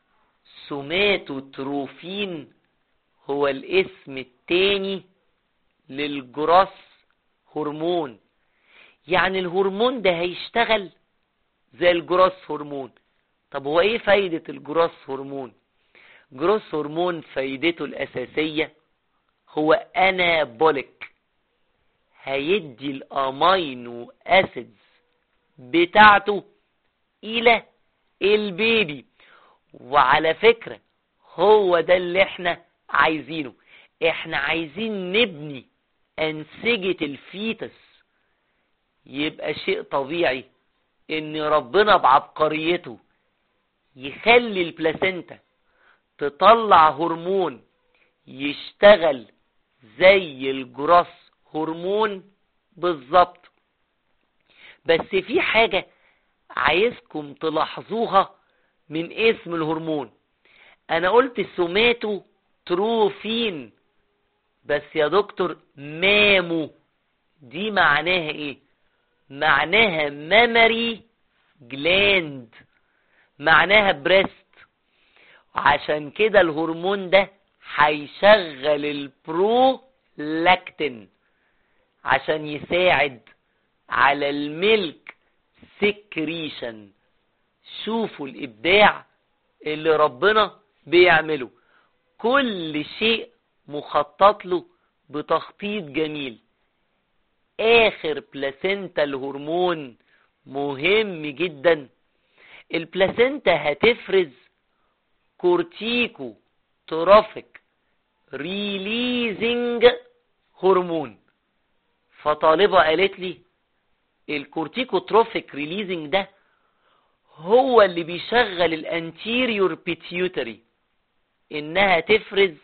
سوماتوتروفين هو الاسم التاني للجراس هرمون يعني الهرمون ده هيشتغل زي الجراس هرمون طب هو ايه فايدة الجراس هرمون جراس هرمون فايدته الاساسية هو انابوليك هيدي الامينو اسيدز بتاعته الى البيبي وعلى فكرة هو ده اللي احنا عايزينه احنا عايزين نبني انسجة الفيتس يبقى شيء طبيعي ان ربنا بعبقريته يخلي البلاسنتا تطلع هرمون يشتغل زي الجراس هرمون بالظبط بس في حاجة عايزكم تلاحظوها من اسم الهرمون انا قلت سوماتو تروفين بس يا دكتور مامو دي معناها ايه معناها ميموري جلاند معناها بريست عشان كده الهرمون ده هيشغل البرو لاكتين عشان يساعد على الميلك سكريشن شوفوا الابداع اللي ربنا بيعمله كل شيء مخطط له بتخطيط جميل اخر بلاسينتا الهرمون مهم جدا البلاسينتا هتفرز كورتيكو ترافيك ريليزنج هرمون فطالبة قالت لي الكورتيكوتروفيك ريليزنج ده هو اللي بيشغل الانتيريور بيتيوتري انها تفرز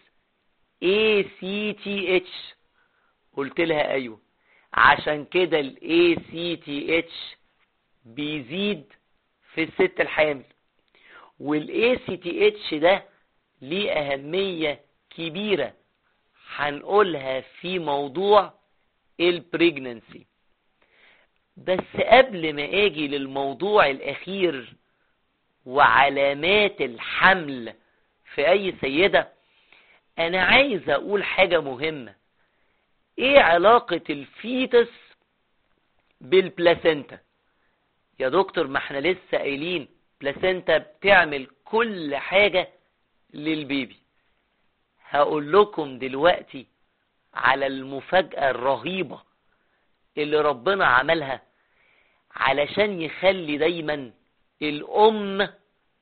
ACTH قلت لها ايوه عشان كده ال ACTH بيزيد في الست الحامل وال ACTH ده ليه اهمية كبيرة هنقولها في موضوع البريجننسي بس قبل ما اجي للموضوع الاخير وعلامات الحمل في اي سيدة انا عايز اقول حاجة مهمة ايه علاقة الفيتس بالبلاسنتا يا دكتور ما احنا لسه قايلين بلاسنتا بتعمل كل حاجة للبيبي هقول لكم دلوقتي على المفاجأة الرهيبة اللي ربنا عملها علشان يخلي دايما الأم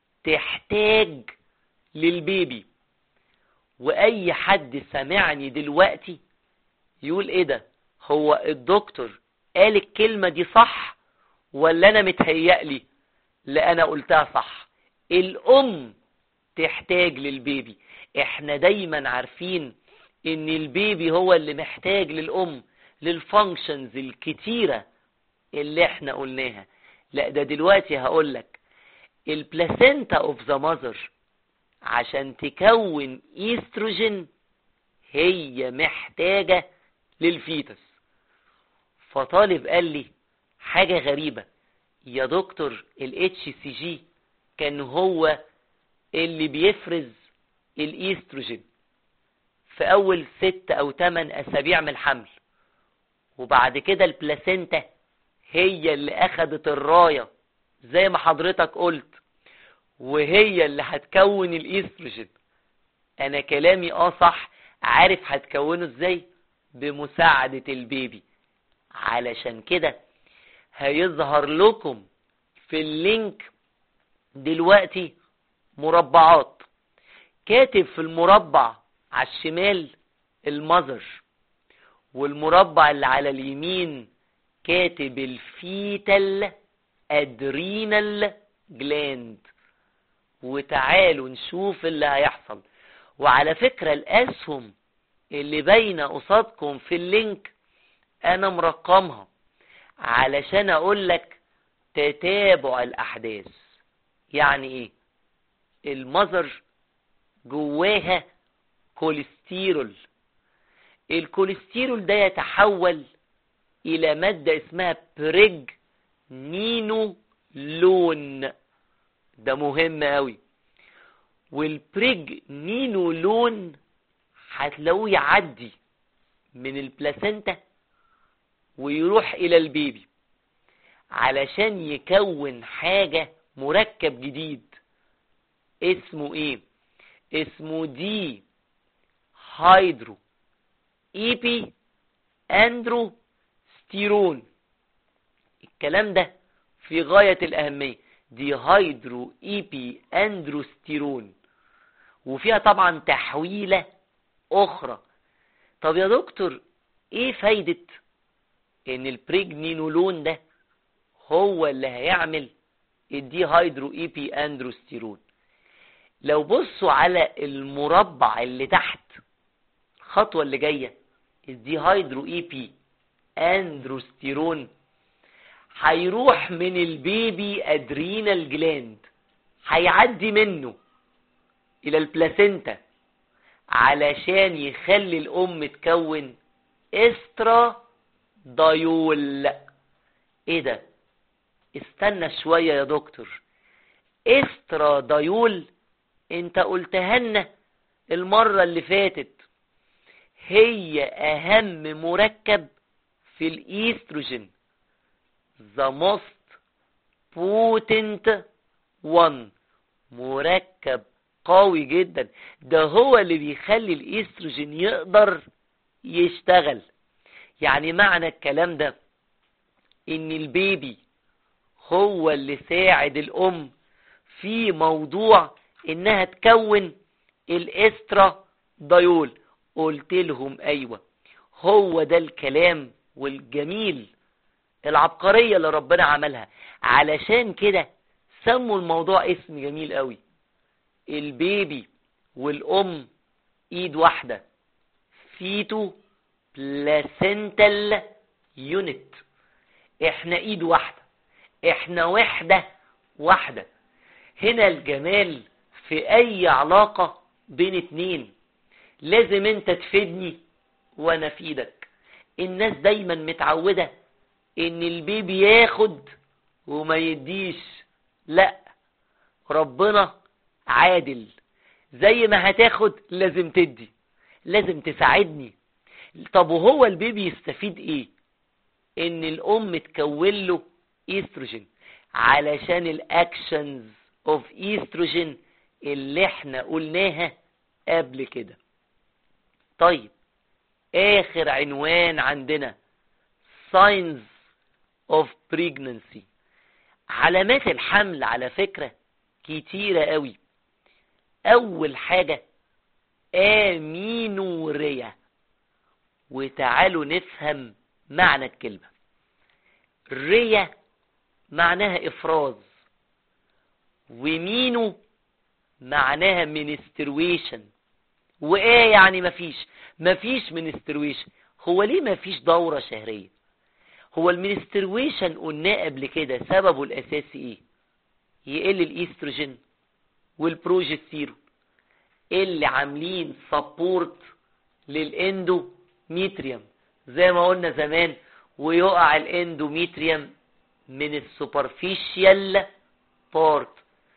تحتاج للبيبي وأي حد سمعني دلوقتي يقول ايه ده هو الدكتور قال الكلمة دي صح ولا أنا متهيألي لا أنا قلتها صح الأم تحتاج للبيبي احنا دايما عارفين ان البيبي هو اللي محتاج للأم للفانكشنز الكتيرة اللي احنا قلناها لا ده دلوقتي هقولك البلاسينتا اوف ذا ماذر عشان تكون ايستروجين هي محتاجة للفيتس فطالب قال لي حاجة غريبة يا دكتور ال HCG كان هو اللي بيفرز الايستروجين في اول ست او تمن اسابيع من الحمل وبعد كده البلاسينتا هي اللي اخدت الراية زي ما حضرتك قلت وهي اللي هتكون الايستروجين انا كلامي اه صح عارف هتكونه ازاي بمساعدة البيبي علشان كده هيظهر لكم في اللينك دلوقتي مربعات كاتب في المربع على الشمال المذر والمربع اللي على اليمين كاتب الفيتال ادرينال جلاند وتعالوا نشوف اللي هيحصل وعلى فكرة الاسهم اللي باينة قصادكم في اللينك انا مرقمها علشان اقول لك تتابع الاحداث يعني ايه المذر جواها كوليسترول الكوليسترول ده يتحول الى مادة اسمها بريج نينو لون ده مهم قوي والبريج نينو لون هتلاقوه يعدي من البلاسنتا ويروح الى البيبي علشان يكون حاجة مركب جديد اسمه ايه اسمه دي هيدرو ايبي اندرو ستيرون الكلام ده في غاية الأهمية دي هيدرو ايبي اندروستيرون وفيها طبعا تحويلة أخرى طب يا دكتور ايه فايدة ان البريجنينولون ده هو اللي هيعمل الدي هيدرو ايبي اندروستيرون لو بصوا على المربع اللي تحت الخطوة اللي جاية الدي هيدرو ايبي اندروستيرون هيروح من البيبي ادرينال جلاند هيعدي منه الى البلاسينتا علشان يخلي الام تكون استرا دايول ايه ده استنى شوية يا دكتور استرا دايول انت قلتها لنا المرة اللي فاتت هي اهم مركب في الايستروجين the most potent 1 مركب قوي جدا ده هو اللي بيخلي الاستروجين يقدر يشتغل يعني معنى الكلام ده ان البيبي هو اللي ساعد الام في موضوع انها تكون الاسترا دايول قلت لهم ايوه هو ده الكلام والجميل العبقرية اللي ربنا عملها علشان كده سموا الموضوع اسم جميل قوي البيبي والام ايد واحدة فيتو بلاسنتال يونت احنا ايد واحدة احنا وحدة واحدة هنا الجمال في اي علاقة بين اتنين لازم انت تفيدني وانا في ايدك الناس دايما متعودة ان البيبي ياخد وما يديش لا ربنا عادل زي ما هتاخد لازم تدي لازم تساعدني طب وهو البيبي يستفيد ايه ان الام تكون له ايستروجين علشان الاكشنز اوف ايستروجين اللي احنا قلناها قبل كده طيب اخر عنوان عندنا signs of pregnancy علامات الحمل على فكرة كتيرة قوي اول حاجة امينوريا وتعالوا نفهم معنى الكلمة ريا معناها افراز ومينو معناها منسترويشن وايه يعني مفيش مفيش منسترويشن هو ليه مفيش دورة شهرية هو المنسترويشن قلناه قبل كده سببه الاساسي ايه يقل الايستروجين والبروجستيرون اللي عاملين سبورت للاندوميتريوم زي ما قلنا زمان ويقع الاندوميتريوم من السوبرفيشيال بارت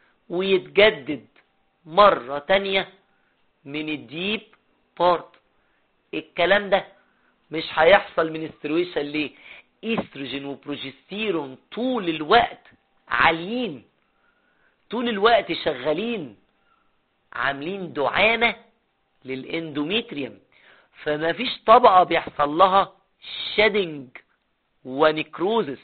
ويتجدد مرة تانية من الديب بارت الكلام ده مش هيحصل من استرويشن ليه استروجين وبروجستيرون طول الوقت عاليين طول الوقت شغالين عاملين دعامة للاندوميتريوم فما فيش طبقة بيحصل لها شادنج ونكروزس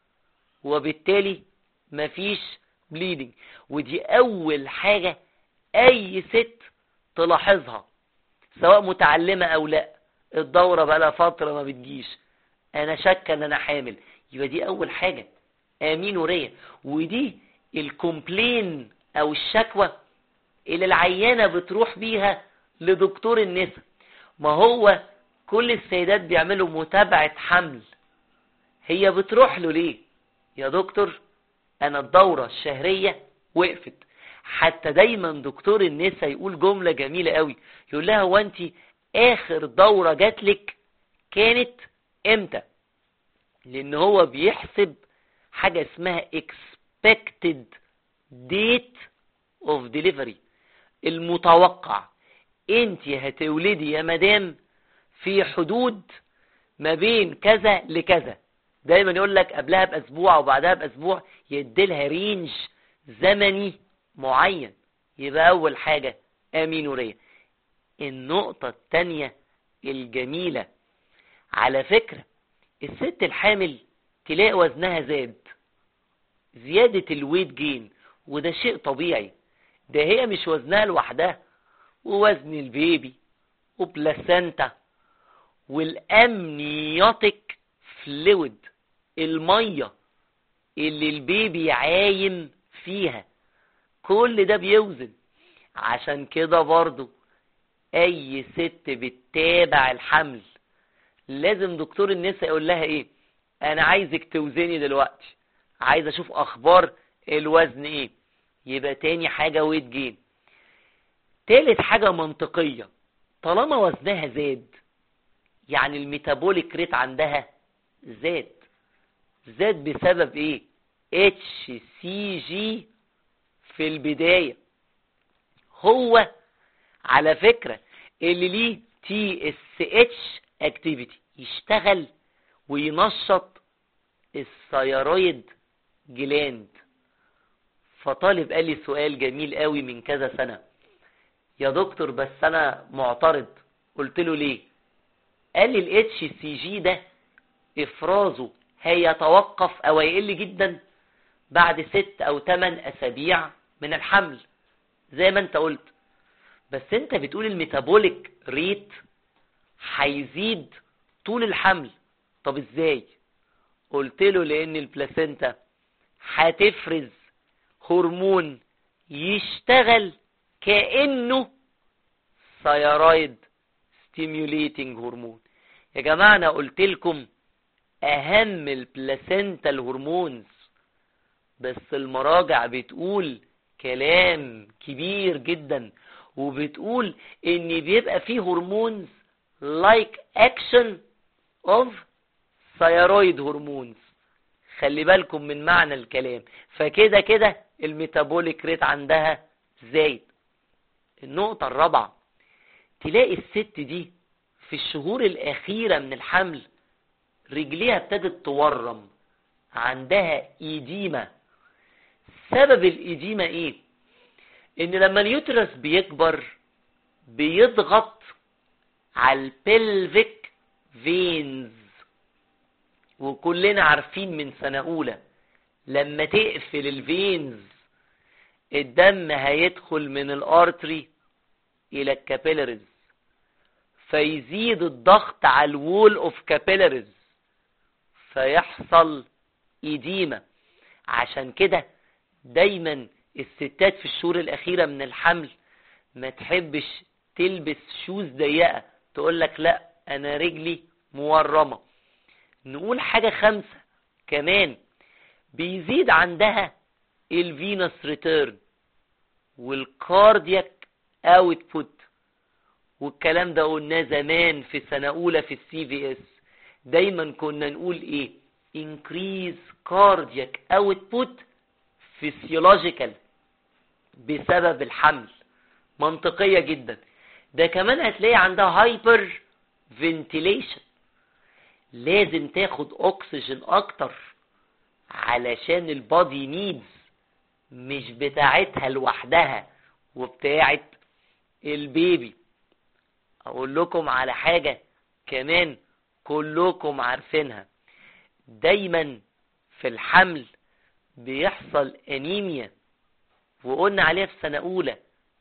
وبالتالي مفيش بليدنج ودي اول حاجة اي ست تلاحظها سواء متعلمة او لا الدورة بقى فترة ما بتجيش انا شاكة ان انا حامل يبقى دي اول حاجة امينورية ودي الكومبلين او الشكوى اللي العيانة بتروح بيها لدكتور النساء ما هو كل السيدات بيعملوا متابعة حمل هي بتروح له ليه يا دكتور انا الدورة الشهرية وقفت حتى دايما دكتور النساء يقول جملة جميلة قوي يقول لها هو انت اخر دورة جاتلك كانت امتى لان هو بيحسب حاجة اسمها expected date of delivery المتوقع انت هتولدي يا مدام في حدود ما بين كذا لكذا دايما يقول لك قبلها باسبوع وبعدها باسبوع يديلها رينج زمني معين يبقى اول حاجة امينورية النقطة التانية الجميلة على فكرة الست الحامل تلاقي وزنها زاد زيادة الويت جين وده شيء طبيعي ده هي مش وزنها لوحدها ووزن البيبي وبلاسنتا والامنيوتيك فلويد المية اللي البيبي عايم فيها كل ده بيوزن عشان كده برضو اي ست بتتابع الحمل لازم دكتور النساء يقول لها ايه انا عايزك توزني دلوقتي عايز اشوف اخبار الوزن ايه يبقى تاني حاجة ويت جين تالت حاجة منطقية طالما وزنها زاد يعني الميتابوليك ريت عندها زاد زاد بسبب ايه اتش سي جي في البداية هو على فكرة اللي ليه تي اس اتش اكتيفيتي يشتغل وينشط الثيرويد جلاند فطالب قال لي سؤال جميل قوي من كذا سنة يا دكتور بس انا معترض قلت له ليه قال لي الاتش سي جي ده افرازه هيتوقف او هيقل جدا بعد ست او تمن اسابيع من الحمل زي ما انت قلت بس انت بتقول الميتابوليك ريت هيزيد طول الحمل طب ازاي قلت له لان البلاسينتا هتفرز هرمون يشتغل كانه ثايرويد ستيميوليتنج هرمون يا جماعه انا قلت لكم اهم البلاسينتا الهرمونز بس المراجع بتقول كلام كبير جدا وبتقول ان بيبقى فيه هرمونز لايك اكشن اوف ثايرويد هرمونز خلي بالكم من معنى الكلام فكده كده الميتابوليك ريت عندها زايد النقطة الرابعة تلاقي الست دي في الشهور الأخيرة من الحمل رجليها ابتدت تورم عندها إيديما سبب الإيديما إيه؟ إن لما اليوترس بيكبر بيضغط على البلفيك فينز وكلنا عارفين من سنة أولى لما تقفل الفينز الدم هيدخل من الارتري الى الكابيلاريز فيزيد الضغط على الوول اوف كابيلاريز فيحصل ايديما عشان كده دايما الستات في الشهور الاخيره من الحمل ما تحبش تلبس شوز ضيقه تقول لك لا انا رجلي مورمه نقول حاجه خمسه كمان بيزيد عندها الفينوس ريتيرن والكاردياك اوتبوت والكلام ده قلناه زمان في سنة أولى في السي في اس دايما كنا نقول ايه increase cardiac output physiological بسبب الحمل منطقية جدا ده كمان هتلاقي عندها هايبر فنتيليشن لازم تاخد اكسجين اكتر علشان البادي نيدز مش بتاعتها لوحدها وبتاعت البيبي اقول لكم على حاجة كمان كلكم عارفينها دايما في الحمل بيحصل انيميا وقلنا عليها في سنة اولى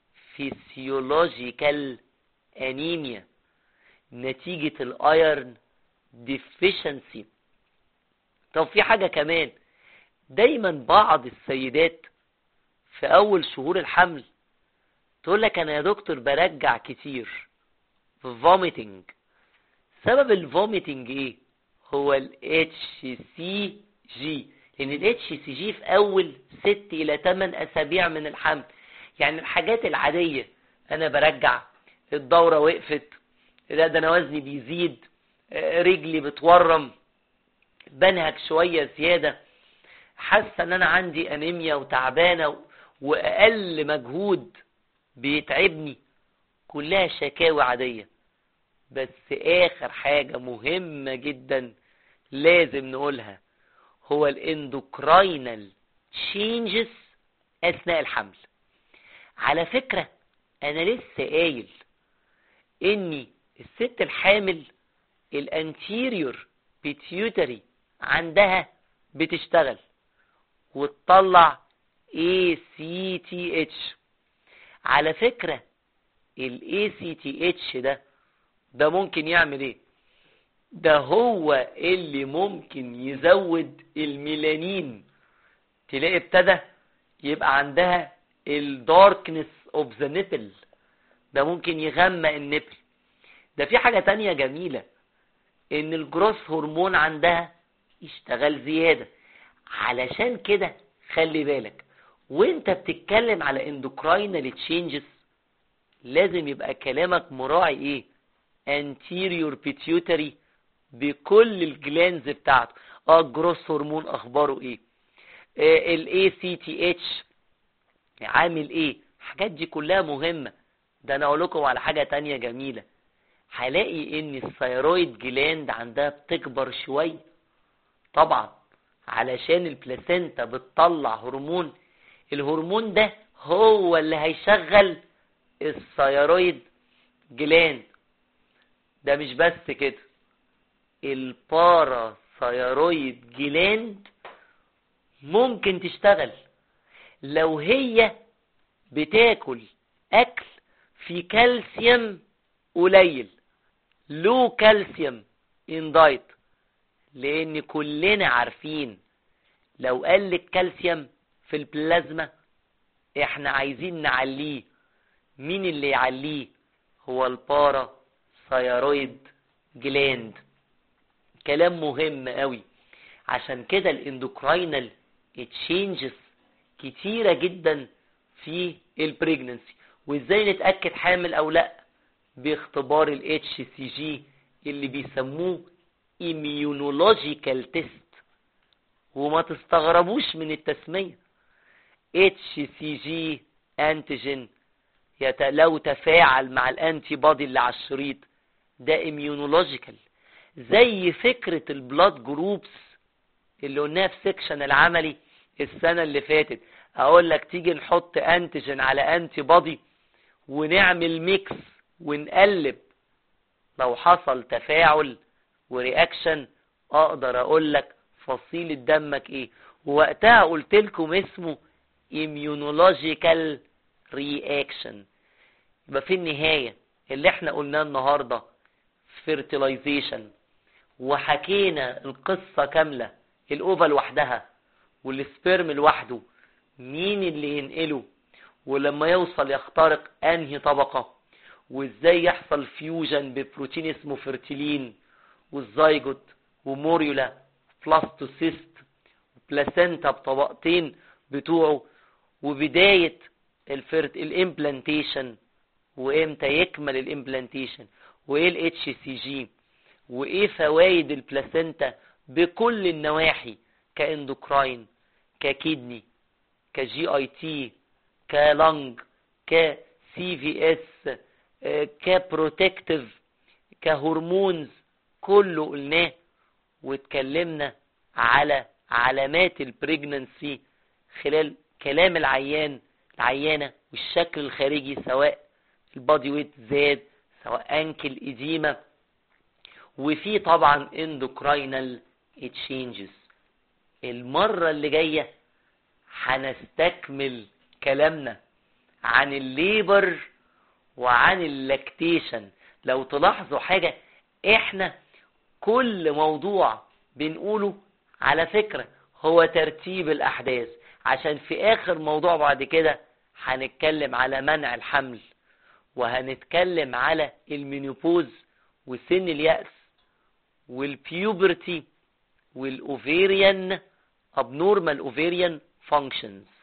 فيسيولوجيكال انيميا نتيجة الايرن ديفيشنسي طب في حاجة كمان دايما بعض السيدات في اول شهور الحمل تقول لك انا يا دكتور برجع كتير فوميتنج سبب الفوميتنج ايه هو ال HCG لان ال HCG في اول ست الى 8 اسابيع من الحمل يعني الحاجات العادية انا برجع الدورة وقفت لا ده انا وزني بيزيد رجلي بتورم بنهك شوية زيادة حاسة ان انا عندي انيميا وتعبانة واقل مجهود بيتعبني كلها شكاوي عادية بس اخر حاجة مهمة جدا لازم نقولها هو الاندوكراينال تشينجز اثناء الحمل على فكرة انا لسه قايل اني الست الحامل الانتيريور بيتيوتري عندها بتشتغل وتطلع ACTH على فكرة ال ACTH ده ده ممكن يعمل ايه ده هو اللي ممكن يزود الميلانين تلاقي ابتدى يبقى عندها الداركنس اوف ذا نيبل ده ممكن يغمق النبل ده في حاجة تانية جميلة ان الجروس هرمون عندها يشتغل زيادة علشان كده خلي بالك وانت بتتكلم على اندوكراينال تشينجز لازم يبقى كلامك مراعي ايه anterior pituitary بكل الجلانز بتاعته اه الجروس هرمون اخباره ايه آه الاي سي تي اتش عامل ايه الحاجات دي كلها مهمة ده انا اقول لكم على حاجة تانية جميلة هلاقي ان الثيرويد جلاند عندها بتكبر شوية طبعا علشان البلاسينتا بتطلع هرمون الهرمون ده هو اللي هيشغل الثيرويد جلاند ده مش بس كده الباراثيرويد جلاند ممكن تشتغل لو هي بتاكل اكل في كالسيوم قليل لو كالسيوم ان دايت لان كلنا عارفين لو قل الكالسيوم في البلازما احنا عايزين نعليه مين اللي يعليه هو البارا ثيرويد جلاند كلام مهم قوي عشان كده الاندوكراينال تشينجز كتيرة جدا في البريجننسي وازاي نتأكد حامل او لا باختبار ال HCG اللي بيسموه immunological test وما تستغربوش من التسمية HCG انتيجين يت... لو تفاعل مع الانتي بودي اللي على الشريط ده immunological زي فكرة البلاد جروبس اللي قلناها في سيكشن العملي السنة اللي فاتت اقول لك تيجي نحط انتيجين على انتي بودي ونعمل ميكس ونقلب لو حصل تفاعل ورياكشن اقدر اقول لك فصيلة دمك ايه ووقتها قلت لكم اسمه immunological reaction يبقى في النهاية اللي احنا قلناه النهاردة fertilization وحكينا القصة كاملة الأوفا لوحدها والسبرم لوحده مين اللي ينقله ولما يوصل يخترق انهي طبقة وازاي يحصل فيوجن ببروتين اسمه فرتيلين والزيجوت وموريولا بلاستوسيست وبلاسنتا بطبقتين بتوعه وبداية الفرت الامبلانتيشن وامتى يكمل الامبلانتيشن وايه الاتش سي جي وايه فوائد البلاسنتا بكل النواحي كاندوكراين ككيدني كجي اي تي كلنج كسي في اس كبروتكتيف كهرمونز كله قلناه واتكلمنا على علامات البريجننسي خلال كلام العيان العيانة والشكل الخارجي سواء البادي ويت زاد سواء انكل اديمة وفي طبعا اندوكراينال تشينجز المرة اللي جاية هنستكمل كلامنا عن الليبر وعن اللاكتيشن لو تلاحظوا حاجة احنا كل موضوع بنقوله على فكرة هو ترتيب الاحداث عشان في اخر موضوع بعد كده هنتكلم على منع الحمل وهنتكلم على المينوبوز وسن اليأس والبيوبرتي والاوفيريان abnormal ovarian functions